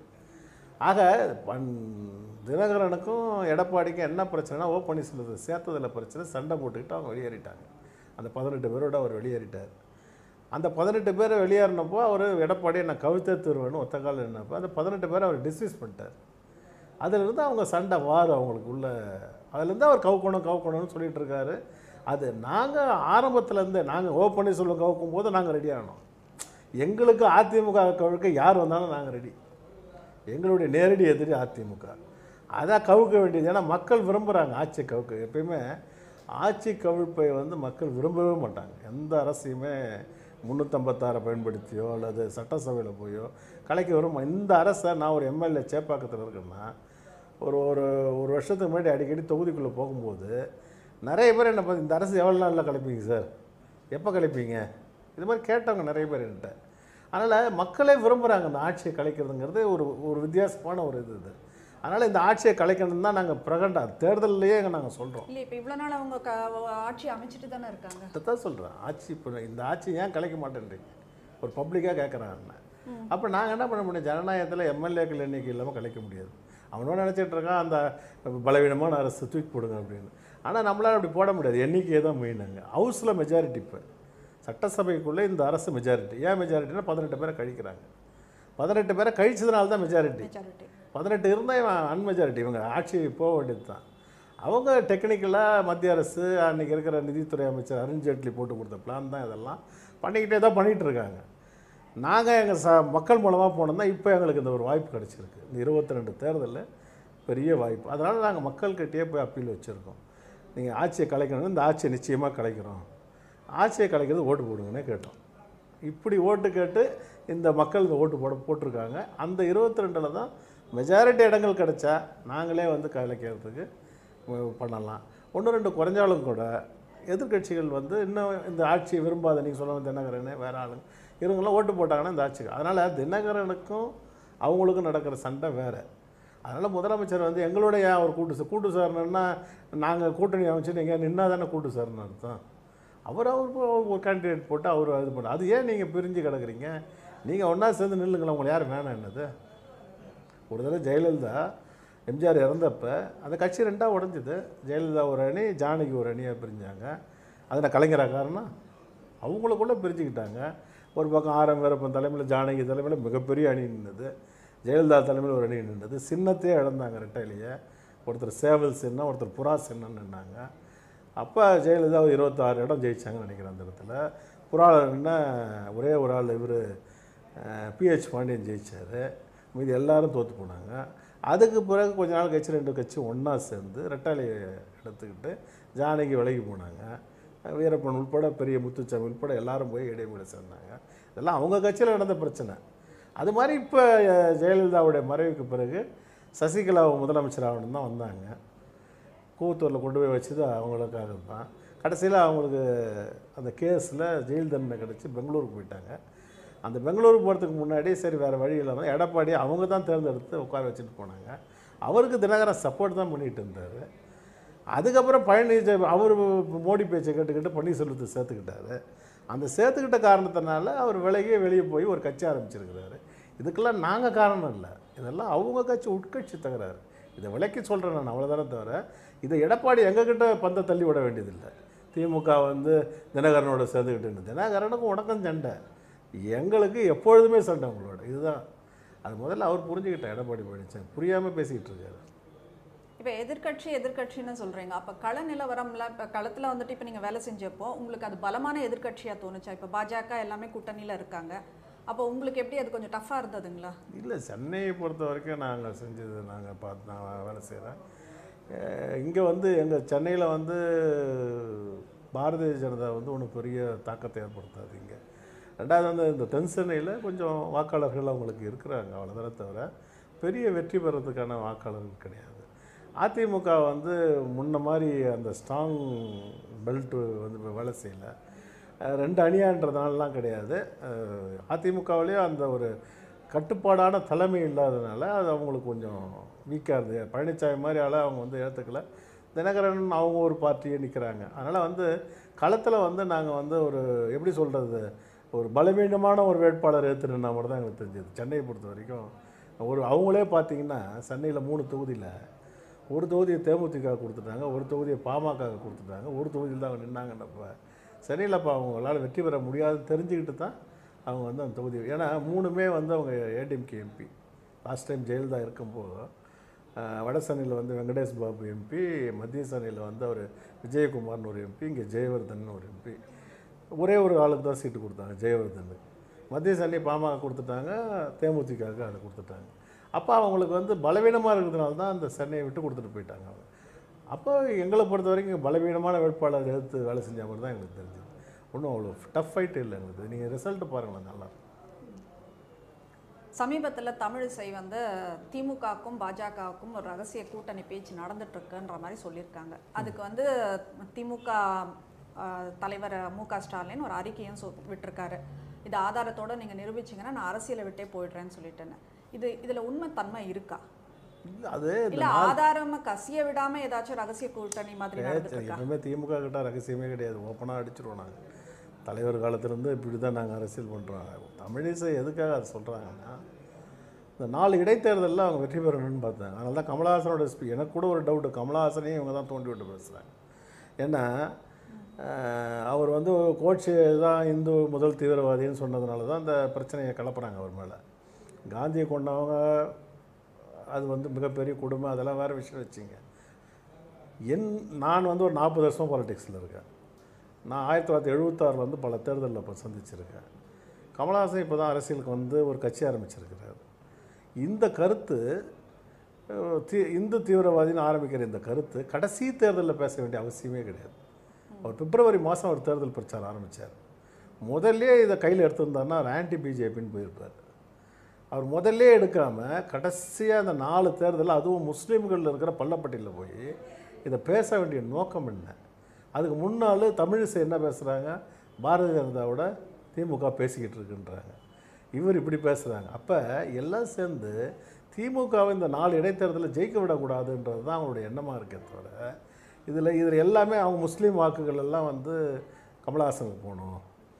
ஆக பன் தினகரனுக்கும் எடப்பாடிக்கும் என்ன பிரச்சனைனா ஓ பன்னீர்செல்வத்தை சேர்த்ததில் பிரச்சனை சண்டை போட்டுக்கிட்டு அவங்க வெளியேறிட்டாங்க அந்த பதினெட்டு பேரோட அவர் வெளியேறிட்டார் அந்த பதினெட்டு பேரை வெளியேறினப்போ அவர் எடப்பாடியை நான் கவிதை தருவேன்னு ஒத்த காலம் என்னப்போ அந்த பதினெட்டு பேரை அவர் டிஸ்மிஸ் பண்ணிட்டார் அதிலிருந்து அவங்க சண்டை வார் அவங்களுக்கு உள்ள அதுலேருந்து அவர் கவுக்கணும் கவுக்கணும்னு சொல்லிட்டு இருக்காரு அது நாங்கள் ஆரம்பத்துலேருந்தே நாங்கள் ஓ பன்னீர்செல்வம் கவுக்கும் போது நாங்கள் ரெடி ஆனோம் எங்களுக்கு அதிமுக கவுக்க யார் வந்தாலும் நாங்கள் ரெடி எங்களுடைய நேரடி எதிரி அதிமுக அதான் கவுக்க வேண்டியது ஏன்னா மக்கள் விரும்புகிறாங்க ஆட்சி கவுக்க எப்பயுமே ஆட்சி கவிழ்ப்பை வந்து மக்கள் விரும்பவே மாட்டாங்க எந்த அரசையுமே முந்நூற்றம்பத்தாறை பயன்படுத்தியோ அல்லது சட்டசபையில் போயோ கலைக்க விரும்ப இந்த அரசை நான் ஒரு எம்எல்ஏ சேப்பாக்கத்தில் இருக்கேன்னா ஒரு ஒரு ஒரு வருஷத்துக்கு முன்னாடி அடிக்கடி தொகுதிக்குள்ளே போகும்போது நிறைய பேர் என்ன பார்த்து இந்த அரசு எவ்வளோ நாளில் கலைப்பீங்க சார் எப்போ கலைப்பீங்க இது மாதிரி கேட்டவங்க நிறைய பேர் என்கிட்ட அதனால் மக்களே விரும்புகிறாங்க அந்த ஆட்சியை கலைக்கிறதுங்கிறது ஒரு ஒரு வித்தியாசமான ஒரு இது இது அதனால் இந்த ஆட்சியை கலைக்கணும் தான் நாங்கள் பிரகண்டா தேர்தல்லையே நாங்கள் சொல்கிறோம் இல்லை இப்போ இவ்வளோ நாள் அவங்க க ஆட்சி அமைச்சிட்டு தானே இருக்காங்க தான் சொல்கிறேன் ஆட்சி இப்போ இந்த ஆட்சி ஏன் கலைக்க மாட்டேன்றீங்க ஒரு பப்ளிக்காக கேட்குறாங்க அப்போ நாங்கள் என்ன பண்ண முடியும் ஜனநாயகத்தில் எம்எல்ஏக்கள் எண்ணிக்கை இல்லாமல் கலைக்க முடியாது அவனோட நினச்சிட்டு இருக்கான் அந்த பலவீனமான அரசு தூக்கி போடுங்க அப்படின்னு ஆனால் நம்மளால் அப்படி போட முடியாது எண்ணிக்கையே தான் மெயினாங்க ஹவுஸில் மெஜாரிட்டி இப்போ சட்டசபைக்குள்ளே இந்த அரசு மெஜாரிட்டி ஏன் மெஜாரிட்டினா பதினெட்டு பேரை கழிக்கிறாங்க பதினெட்டு பேரை கழிச்சதுனால தான் மெஜாரிட்டி மெஜாரிட்டி பதினெட்டு இருந்தால் இவன் அன்மெஜாரிட்டி இவங்க ஆட்சி போக வேண்டியது தான் அவங்க டெக்னிக்கலாக மத்திய அரசு அன்றைக்கி இருக்கிற நிதித்துறை அமைச்சர் அருண்ஜேட்லி போட்டு கொடுத்த பிளான் தான் இதெல்லாம் பண்ணிக்கிட்டே தான் பண்ணிகிட்டு இருக்காங்க நாங்கள் எங்கள் ச மக்கள் மூலமாக போனோம்னா இப்போ எங்களுக்கு இந்த ஒரு வாய்ப்பு கிடச்சிருக்கு இந்த இருபத்தி ரெண்டு தேர்தலில் பெரிய வாய்ப்பு அதனால் நாங்கள் மக்கள்கிட்டயே போய் அப்பீல் வச்சுருக்கோம் நீங்கள் ஆட்சியை கலைக்கணும் இந்த ஆட்சியை நிச்சயமாக கலைக்கிறோம் ஆட்சியை கலைக்கிறது ஓட்டு போடுங்கன்னே கேட்டோம் இப்படி ஓட்டு கேட்டு இந்த மக்கள் இந்த ஓட்டு போட போட்டிருக்காங்க அந்த இருபத்தி ரெண்டில் தான் மெஜாரிட்டி இடங்கள் கிடைச்சா நாங்களே வந்து கலைக்கிறதுக்கு மு- பண்ணலாம் ஒன்று ரெண்டு குறைஞ்சாலும் கூட எதிர்க்கட்சிகள் வந்து இன்னும் இந்த ஆட்சியை விரும்பாத நீங்கள் சொன்ன தினகரனே வேற ஆளுங்க இவங்கெல்லாம் ஓட்டு போட்டாங்கன்னா இந்த ஆட்சிக்கு அதனால் தினகரனுக்கும் அவங்களுக்கும் நடக்கிற சண்டை வேறு அதனால் முதலமைச்சர் வந்து எங்களோட ஏன் அவர் கூட்டு சார் கூட்டு சார்னா நாங்கள் கூட்டணி அமைச்சு நீங்கள் நின்னா தானே கூட்டு சார்னு அர்த்தம் அவர் அவர் போ- ஒரு கேண்டிடேட் போட்டு அவர் இது பண்ண அது ஏன் நீங்கள் பிரிஞ்சு கிடக்குறீங்க நீங்கள் ஒன்றா சேர்ந்து நில்லுங்களேன் உங்களை யார் வேணாம் என்னது ஒரு தடவை ஜெயலலிதா எம்ஜிஆர் இறந்தப்ப அந்த கட்சி ரெண்டாக உடஞ்சுது ஜெயலலிதா ஒரு அணி ஜானகி ஒரு அணியாக பிரிஞ்சாங்க அது நான் கலைஞரா காரணம் அவங்களுக்குள்ளே பிரிஞ்சுக்கிட்டாங்க ஒரு பக்கம் ஆரம் வீரப்பன் தலைமையில் ஜானகி தலைமையில் மிகப்பெரிய அணி நின்றுது ஜெயலலிதா தலைமையில் ஒரு அணி நின்றுது சின்னத்தையே இழந்தாங்க ரெட்டையிலேயே ஒருத்தர் சேவல் சின்னம் ஒருத்தர் புறா சின்னம்னு நின்னாங்க அப்போ ஜெயலலிதா ஒரு இருபத்தாறு இடம் ஜெயிச்சாங்கன்னு நினைக்கிறேன் அந்த இடத்துல புறாளர்னா ஒரே ஒரு ஆள் இவர் பிஹெச் பாண்டியன் ஜெயிச்சார் மீதி எல்லாரும் தோற்று போனாங்க அதுக்கு பிறகு கொஞ்ச நாள் கழிச்சு ரெண்டு கட்சி ஒன்றா சேர்ந்து ரெட்டாளி எடுத்துக்கிட்டு ஜானகி விலகி போனாங்க வீரப்பன் உட்பட பெரிய முத்துச்சாமி உட்பட எல்லாரும் போய் இடைமுறை சேர்ந்தாங்க இதெல்லாம் அவங்க கட்சியில் நடந்த பிரச்சனை அது மாதிரி இப்போ ஜெயலலிதாவுடைய மறைவுக்கு பிறகு சசிகலா முதலமைச்சர் ஆகணும் தான் வந்தாங்க கூத்தூரில் கொண்டு போய் வச்சது அவங்களுக்காக தான் கடைசியில் அவங்களுக்கு அந்த கேஸில் ஜெயில் தண்டனை கிடச்சி பெங்களூருக்கு போயிட்டாங்க அந்த பெங்களூருக்கு போகிறதுக்கு முன்னாடி சரி வேறு வழி இல்லாமல் எடப்பாடி அவங்க தான் தேர்ந்தெடுத்து உட்கார வச்சுட்டு போனாங்க அவருக்கு தினகரன் சப்போர்ட் தான் பண்ணிட்டு இருந்தார் அதுக்கப்புறம் பழனி அவர் மோடி பேச்சை கேட்டுக்கிட்டு பன்னீர்செல்வத்தை சேர்த்துக்கிட்டாரு அந்த சேர்த்துக்கிட்ட காரணத்தினால அவர் விலகி வெளியே போய் ஒரு கட்சி ஆரம்பிச்சிருக்கிறாரு இதுக்கெல்லாம் நாங்கள் காரணம் இல்லை இதெல்லாம் அவங்க கட்சி உட்கட்சி தகராறு இதை விலைக்கு சொல்கிறேன் நான் அவ்வளோதானே தவிர இதை எடப்பாடி எங்ககிட்ட பந்தை தள்ளி விட வேண்டியதில்லை திமுக வந்து தினகரனோட சேர்ந்துக்கிட்டு தினகரனுக்கும் உனக்கும் சண்டை எங்களுக்கு எப்பொழுதுமே சண்டை உங்களோட இதுதான் அது முதல்ல அவர் புரிஞ்சுக்கிட்டார் எடப்பாடி பழனிசாமி புரியாமல் பேசிக்கிட்டு இருக்காரு இப்போ எதிர்க்கட்சி எதிர்க்கட்சின்னு சொல்றீங்க அப்போ கள நிலவரம்ல இப்போ களத்தில் வந்துட்டு இப்போ நீங்கள் வேலை செஞ்சப்போ உங்களுக்கு அது பலமான எதிர்க்கட்சியாக தோணுச்சா இப்போ பாஜக எல்லாமே கூட்டணியில் இருக்காங்க அப்போ உங்களுக்கு எப்படி அது கொஞ்சம் டஃப்பாக இருந்ததுங்களா இல்லை சென்னையை பொறுத்த வரைக்கும் நாங்கள் செஞ்சது நாங்கள் பார்த்து நான் வேலை செய்கிறேன் இங்கே வந்து எங்கள் சென்னையில் வந்து பாரதிய ஜனதா வந்து ஒன்றும் பெரிய தாக்கத்தை ஏற்படுத்தாது இங்கே ரெண்டாவது வந்து இந்த தென் சென்னையில் கொஞ்சம் வாக்காளர்கள் அவங்களுக்கு இருக்கிறாங்க அவ்வளோதானே தவிர பெரிய வெற்றி பெறதுக்கான வாக்காளர்கள் கிடையாது அதிமுக வந்து முன்ன மாதிரி அந்த ஸ்ட்ராங் பெல்ட்டு வந்து இப்ப வேலை செய்யலை அஹ் ரெண்டு அணியான்றதுனாலலாம் கிடையாது அஹ் அதிமுகவிலேயே அந்த ஒரு கட்டுப்பாடான தலைமை இல்லாததுனால அது அவங்களுக்கு கொஞ்சம் வீக்காக இருந்தது பழனிசாமி மாதிரி ஆளை அவங்க வந்து ஏற்றுக்கல தினகரன் அவங்க ஒரு பார்ட்டியே நிற்கிறாங்க அதனால் வந்து களத்தில் வந்து நாங்கள் வந்து ஒரு எப்படி சொல்கிறது ஒரு பலவீனமான ஒரு வேட்பாளர் ஏற்றுனா மட்டும் தான் எங்களுக்கு தெரிஞ்சது சென்னையை பொறுத்த வரைக்கும் ஒரு அவங்களே பார்த்தீங்கன்னா சென்னையில் மூணு தொகுதியில் ஒரு தொகுதியை தேமுதிக கொடுத்துட்டாங்க ஒரு தொகுதியை பாமக கொடுத்துட்டாங்க ஒரு தொகுதியில் தான் அவங்க நின்னாங்கன்னப்ப சென்னையில் அப்போ அவங்களால வெற்றி பெற முடியாதுன்னு தெரிஞ்சுக்கிட்டு தான் அவங்க வந்து அந்த தொகுதி ஏன்னா மூணுமே வந்து அவங்க ADMK MP last time Jayalalithaa இருக்கும்போது அஹ், வட சென்னையில் வந்து வெங்கடேஷ் பாபு எம்பி மத்திய சென்னையில் வந்து அவர் விஜயகுமார்னு ஒரு எம்பி இங்கே ஜெயவர்தன் ஒரு எம்பி ஒரே ஒரு ஆளுக்கு தான் சீட்டு கொடுத்தாங்க ஜெயவர்தனுக்கு மத்திய சென்னை பாமக கொடுத்துட்டாங்க தேமுதிகவுக்கு அதை கொடுத்துட்டாங்க அப்போ அவங்களுக்கு வந்து பலவீனமாக இருக்கிறதுனால தான் அந்த சென்னையை விட்டு கொடுத்துட்டு போயிட்டாங்க அவங்க அப்போ எங்களை பொறுத்த வரைக்கும் பலவீனமான வேட்பாளர் எடுத்து வேலை செஞ்ச மாதிரி தான் எங்களுக்கு தெரிஞ்சது ஒன்றும் அவ்வளோ டஃப் ஃபைட் இல்லை எங்களுக்கு நீங்கள் ரிசல்ட் பாருங்களேன் நல்லா சமீபத்தில் தமிழிசை வந்து திமுகவுக்கும் பாஜகவுக்கும் ஒரு ரகசிய கூட்டணி பேச்சு நடந்துட்டு இருக்குன்ற மாதிரி சொல்லியிருக்காங்க அதுக்கு வந்து திமுக ஆஹ், தலைவர் மு க ஸ்டாலின் ஒரு அறிக்கையும் சொ விட்டிருக்காரு இது ஆதாரத்தோட நீங்கள் நிரூபிச்சிங்கன்னா நான் அரசியலை விட்டே போயிடுறேன்னு சொல்லிட்டேன்னு இது இதில் உண்மை தன்மை இருக்கா இல்ல, அது இந்த இல்ல ஆதாரமா கசிய விடாம ஏதாச்சும் ரகசிய கூட்டணி மாதிரி நடந்துட்டு இருக்கா எப்பவுமே திமுக கிட்ட ரகசியமே கிடையாது ஓப்பனாக அடிச்சிருவோம் நாங்கள் தலைவர் காலத்துலேருந்து இப்படி தான் நாங்கள் அரசியல் பண்ணுறோம் தமிழிசை எதுக்காக அதை சொல்கிறாங்கன்னா இந்த நாலு இடைத்தேர்தலில் அவங்க வெற்றி பெறணும்னு பார்த்தாங்க அதனால தான் கமலஹாசனோட ஸ்பீ எனக்கு கூட ஒரு டவுட்டு கமலஹாசனையும் இவங்க தான் தோண்டி விட்டு பேசுகிறாங்க ஏன்னா அஹ், அவர் வந்து கோட்சே தான் இந்து முதல் தீவிரவாதின்னு சொன்னதுனால தான் அந்த பிரச்சனையை கிளப்புறாங்க அவர் மேலே காந்தியை கொண்டவங்க அது வந்து மிகப்பெரிய குடும்பம் அதெல்லாம் வேறு விஷயம் வச்சுங்க என் நான் வந்து ஒரு நாற்பது வருஷம் பாலிடிக்ஸில் இருக்கேன் நான் ஆயிரத்தி தொள்ளாயிரத்தி எழுபத்தாறில் வந்து பல தேர்தலில் இப்போ சந்திச்சிருக்கேன் கமலஹாசன் இப்போ தான் அரசியலுக்கு வந்து ஒரு கட்சி ஆரம்பிச்சிருக்கிறார் இந்த கருத்து அஹ், தி இந்து தீவிரவாதின்னு ஆரம்பிக்கிற இந்த கருத்து கடைசி தேர்தலில் பேச வேண்டிய அவசியமே கிடையாது அவர் பிப்ரவரி மாதம் ஒரு தேர்தல் பிரச்சாரம் ஆரம்பித்தார் முதல்ல இதை கையில் எடுத்திருந்தாருன்னா அவர் ஆன்டி பிஜேபின்னு போயிருப்பார் அவர் முதல்ல எடுக்காமல் கடைசியாக அந்த நாலு தேர்தல் அதுவும் முஸ்லீம்களில் இருக்கிற பள்ளப்பட்டியில் போய் இதை பேச வேண்டிய நோக்கம் என்ன அதுக்கு முன்னால் தமிழிசை என்ன பேசுகிறாங்க பாரதிய ஜனதாவோட திமுக பேசிக்கிட்டு இருக்குன்றாங்க இவர் இப்படி பேசுகிறாங்க அப்போ எல்லாம் சேர்ந்து திமுகவை இந்த நாலு இடைத்தேர்தலில் ஜெயிக்க விடக்கூடாதுன்றது தான் அவங்களுடைய எண்ணமாக இருக்கே தவிர இதில் இதில் எல்லாமே அவங்க முஸ்லீம் வாக்குகள் எல்லாம் வந்து கமலஹாசனுக்கு போகணும்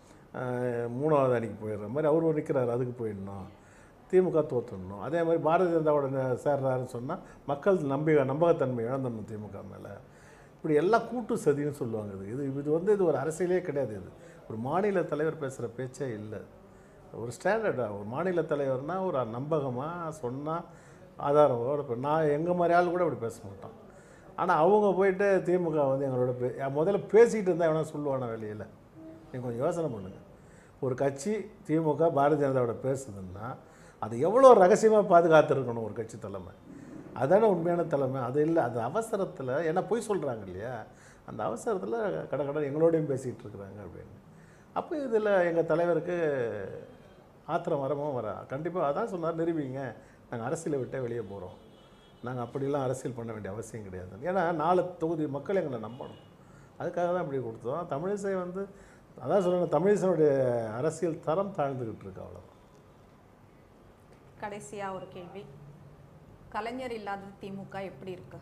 அஹ் மூணாவது அணிக்கு போயிடுற மாதிரி அவர் நிற்கிறார் அதுக்கு போயிடணும் திமுக தோற்றுடணும் அதே மாதிரி பாரதிய ஜனதாவோட ந- சேர்றாருன்னு சொன்னால் மக்கள் நம்பி நம்பகத்தன்மை இழந்துடணும் திமுக மேலே இப்படி எல்லாம் கூட்டு சதின்னு சொல்லுவாங்க இது இது இது வந்து இது ஒரு அரசியலே கிடையாது இது ஒரு மாநில தலைவர் பேசுகிற பேச்சே இல்லை ஒரு ஸ்டாண்டர்டாக ஒரு மாநில தலைவர்னால் ஒரு நம்பகமாக சொன்னால் ஆதாரம் இப்போ நான் எங்கள் மாதிரி ஆள் கூட இப்படி பேச மாட்டோம் ஆனால் அவங்க போயிட்டு திமுக வந்து எங்களோட பே முதல்ல பேசிகிட்டு இருந்தால் எவனா சொல்லுவானா வெளியில் நீங்கள் கொஞ்சம் யோசனை பண்ணுங்கள் ஒரு கட்சி திமுக பாரதிய ஜனதாவோட பேசுதுன்னா அது எவ்வளோ ரகசியமாக பாதுகாத்துருக்கணும் ஒரு கட்சி தலைமை அதானே உண்மையான தலைமை அது இல்லை அது அவசரத்தில் ஏன்னா பொய் சொல்கிறாங்க இல்லையா அந்த அவசரத்தில் கடை கடை எங்களோடையும் பேசிகிட்டு இருக்கிறாங்க அப்படின்னு அப்போ இதில் எங்கள் தலைவருக்கு ஆத்திரம் வரமோ வர கண்டிப்பாக அதான் சொன்னார் நிரூபிங்க நாங்கள் அரசியலை விட்டே வெளியே போகிறோம் நாங்கள் அப்படிலாம் அரசியல் பண்ண வேண்டிய அவசியம் கிடையாது ஏன்னா நாலு தொகுதி மக்கள் எங்களை நம்பணும் அதுக்காக தான் இப்படி கொடுத்தோம் தமிழிசை வந்து அதான் சொல்கிறேன் தமிழிசையுடைய அரசியல் தரம் தாழ்ந்துக்கிட்டு இருக்கு அவ்வளோதான் கடைசியா ஒரு கேள்வி கலைஞர் இல்லாத திமுக எப்படி இருக்கு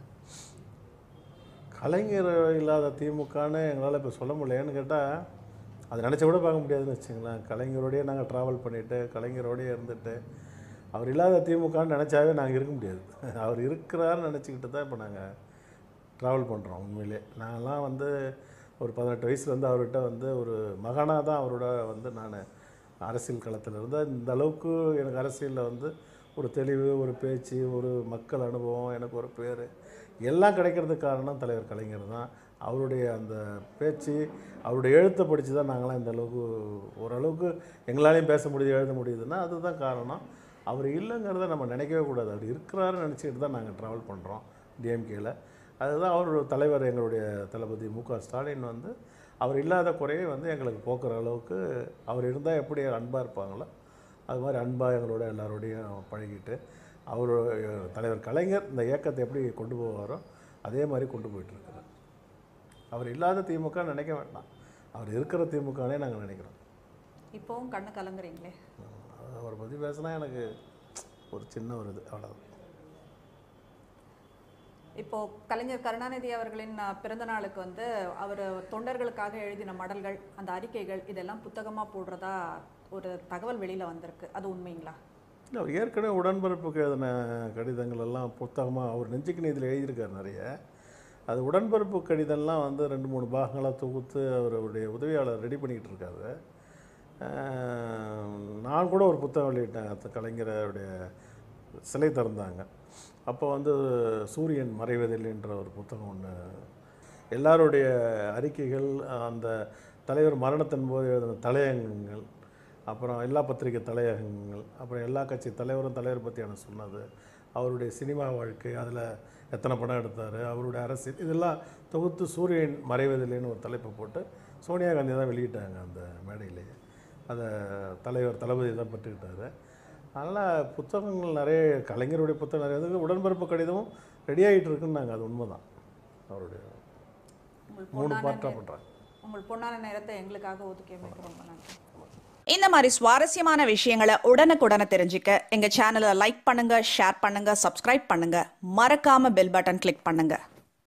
கலைஞர் இல்லாத திமுகன்னு எங்களால் இப்போ சொல்ல முடியல ஏன்னு கேட்டால் அது நினச்ச கூட பார்க்க முடியாதுன்னு வச்சுங்களேன் கலைஞரோடயே நாங்கள் ட்ராவல் பண்ணிவிட்டு கலைஞரோடயே இருந்துட்டு அவர் இல்லாத திமுகன்னு நினச்சாவே நாங்கள் இருக்க முடியாது அவர் இருக்கிறாருன்னு நினச்சிக்கிட்டு தான் இப்போ நாங்கள் ட்ராவல் பண்ணுறோம் உண்மையிலே நாங்கள்லாம் வந்து ஒரு பதினெட்டு வயசுல வந்து அவர்கிட்ட வந்து ஒரு மகனாக தான் அவரோட வந்து நான் அரசியல் களத்தில் இருந்தேன் இந்த அளவுக்கு எனக்கு அரசியலில் வந்து ஒரு தெளிவு ஒரு பேச்சு ஒரு மக்கள் அனுபவம் எனக்கு ஒரு பேர் எல்லாம் கிடைக்கிறதுக்கு காரணம் தலைவர் கலைஞர் தான் அவருடைய அந்த பேச்சு அவருடைய எழுத்தை படித்து தான் நாங்களாம் இந்த அளவுக்கு ஓரளவுக்கு எங்களாலையும் பேச முடியுது எழுத முடியுதுன்னா அதுதான் காரணம் அவர் இல்லைங்கிறத நம்ம நினைக்கவே கூடாது அவர் இருக்கிறாருன்னு நினச்சிக்கிட்டு தான் நாங்கள் ட்ராவல் பண்ணுறோம் டிஎம்கேல அதுதான் அவரோட தலைவர் எங்களுடைய தளபதி மு க ஸ்டாலின் வந்து அவர் இல்லாத குறையை வந்து எங்களுக்கு போக்குற அளவுக்கு அவர் இருந்தால் எப்படி அன்பாக இருப்பாங்களோ அது மாதிரி அன்பாக எங்களோட எல்லாரோடையும் பழகிட்டு அவர் தலைவர் கலைஞர் இந்த இயக்கத்தை எப்படி கொண்டு போவாரோ அதே மாதிரி கொண்டு போயிட்டுருக்கிறார் அவர் இல்லாத திமுக நினைக்க வேண்டாம் அவர் இருக்கிற திமுகனே நாங்கள் நினைக்கிறோம் இப்போவும் கண்ணு கலங்குறீங்களே அது அவரை பற்றி பேசினா எனக்கு ஒரு சின்ன ஒரு இது அவ்வளோதான் இப்போ கலைஞர் கருணாநிதி அவர்களின் அஹ், பிறந்த நாளுக்கு வந்து அவர் தொண்டர்களுக்காக எழுதின மடல்கள் அந்த அறிக்கைகள் இதெல்லாம் புத்தகமா போடுறதா ஒரு தகவல் வெளியில வந்திருக்கு அது உண்மைங்களா இல்லை அவர் ஏற்கனவே உடன்பிறப்புக்கு எழுதின கடிதங்கள் எல்லாம் புத்தகமாக அவர் நெஞ்சுக்கு நீதியில் எழுதியிருக்கார் நிறைய அது உடன்பிறப்பு கடிதம்லாம் வந்து ரெண்டு மூணு பாகங்களாக தொகுத்து அவர் அவருடைய உதவியாளர் ரெடி பண்ணிக்கிட்டு இருக்காரு அஹ் நான் கூட ஒரு புத்தகம் வெளியிட்டேன் அந்த கலைஞருடைய சிலை திறந்தாங்க அப்போ வந்து சூரியன் மறைவதில்லைன்ற ஒரு புத்தகம் ஒன்று எல்லாருடைய அறிக்கைகள் அந்த தலைவர் மரணத்தின் போது எழுதின தலையங்கங்கள் அப்புறம் எல்லா பத்திரிகை தலையகங்கள் அப்புறம் எல்லா கட்சி தலைவரும் தலைவர் பற்றியான சொன்னது அவருடைய சினிமா வாழ்க்கை அதில் எத்தனை படம் எடுத்தார் அவருடைய அரசியல் இதெல்லாம் தொகுத்து சூரியன் மறைவதில்லைன்னு ஒரு தலைப்பை போட்டு சோனியா காந்தி தான் வெளியிட்டாங்க அந்த மேடையிலேயே அதை தலைவர் தளபதி தான் பெற்றுக்கிட்டாரு அதனால் புத்தகங்கள் நிறைய கலைஞருடைய புத்தகம் நிறைய வந்து உடன்பிறப்பு கடிதமும் ரெடி ஆகிட்டு இருக்குன்னாங்க அது உண்மைதான் அவருடைய உங்கள் மூணு பொன்னான பார்ட்டாக நே- பண்ணுறாங்க உங்கள் பொன்னான நேரத்தை எங்களுக்காக ஒதுக்கியமைக்கு ரொம்ப நன்றி இந்த மாதிரி சுவாரஸ்யமான விஷயங்களை உடனுக்குடனே தெரிஞ்சுக்க எங்க சேனலை லைக் பண்ணுங்க ஷேர் பண்ணுங்க சப்ஸ்கிரைப் பண்ணுங்க மறக்காம பெல் பட்டன் கிளிக் பண்ணுங்க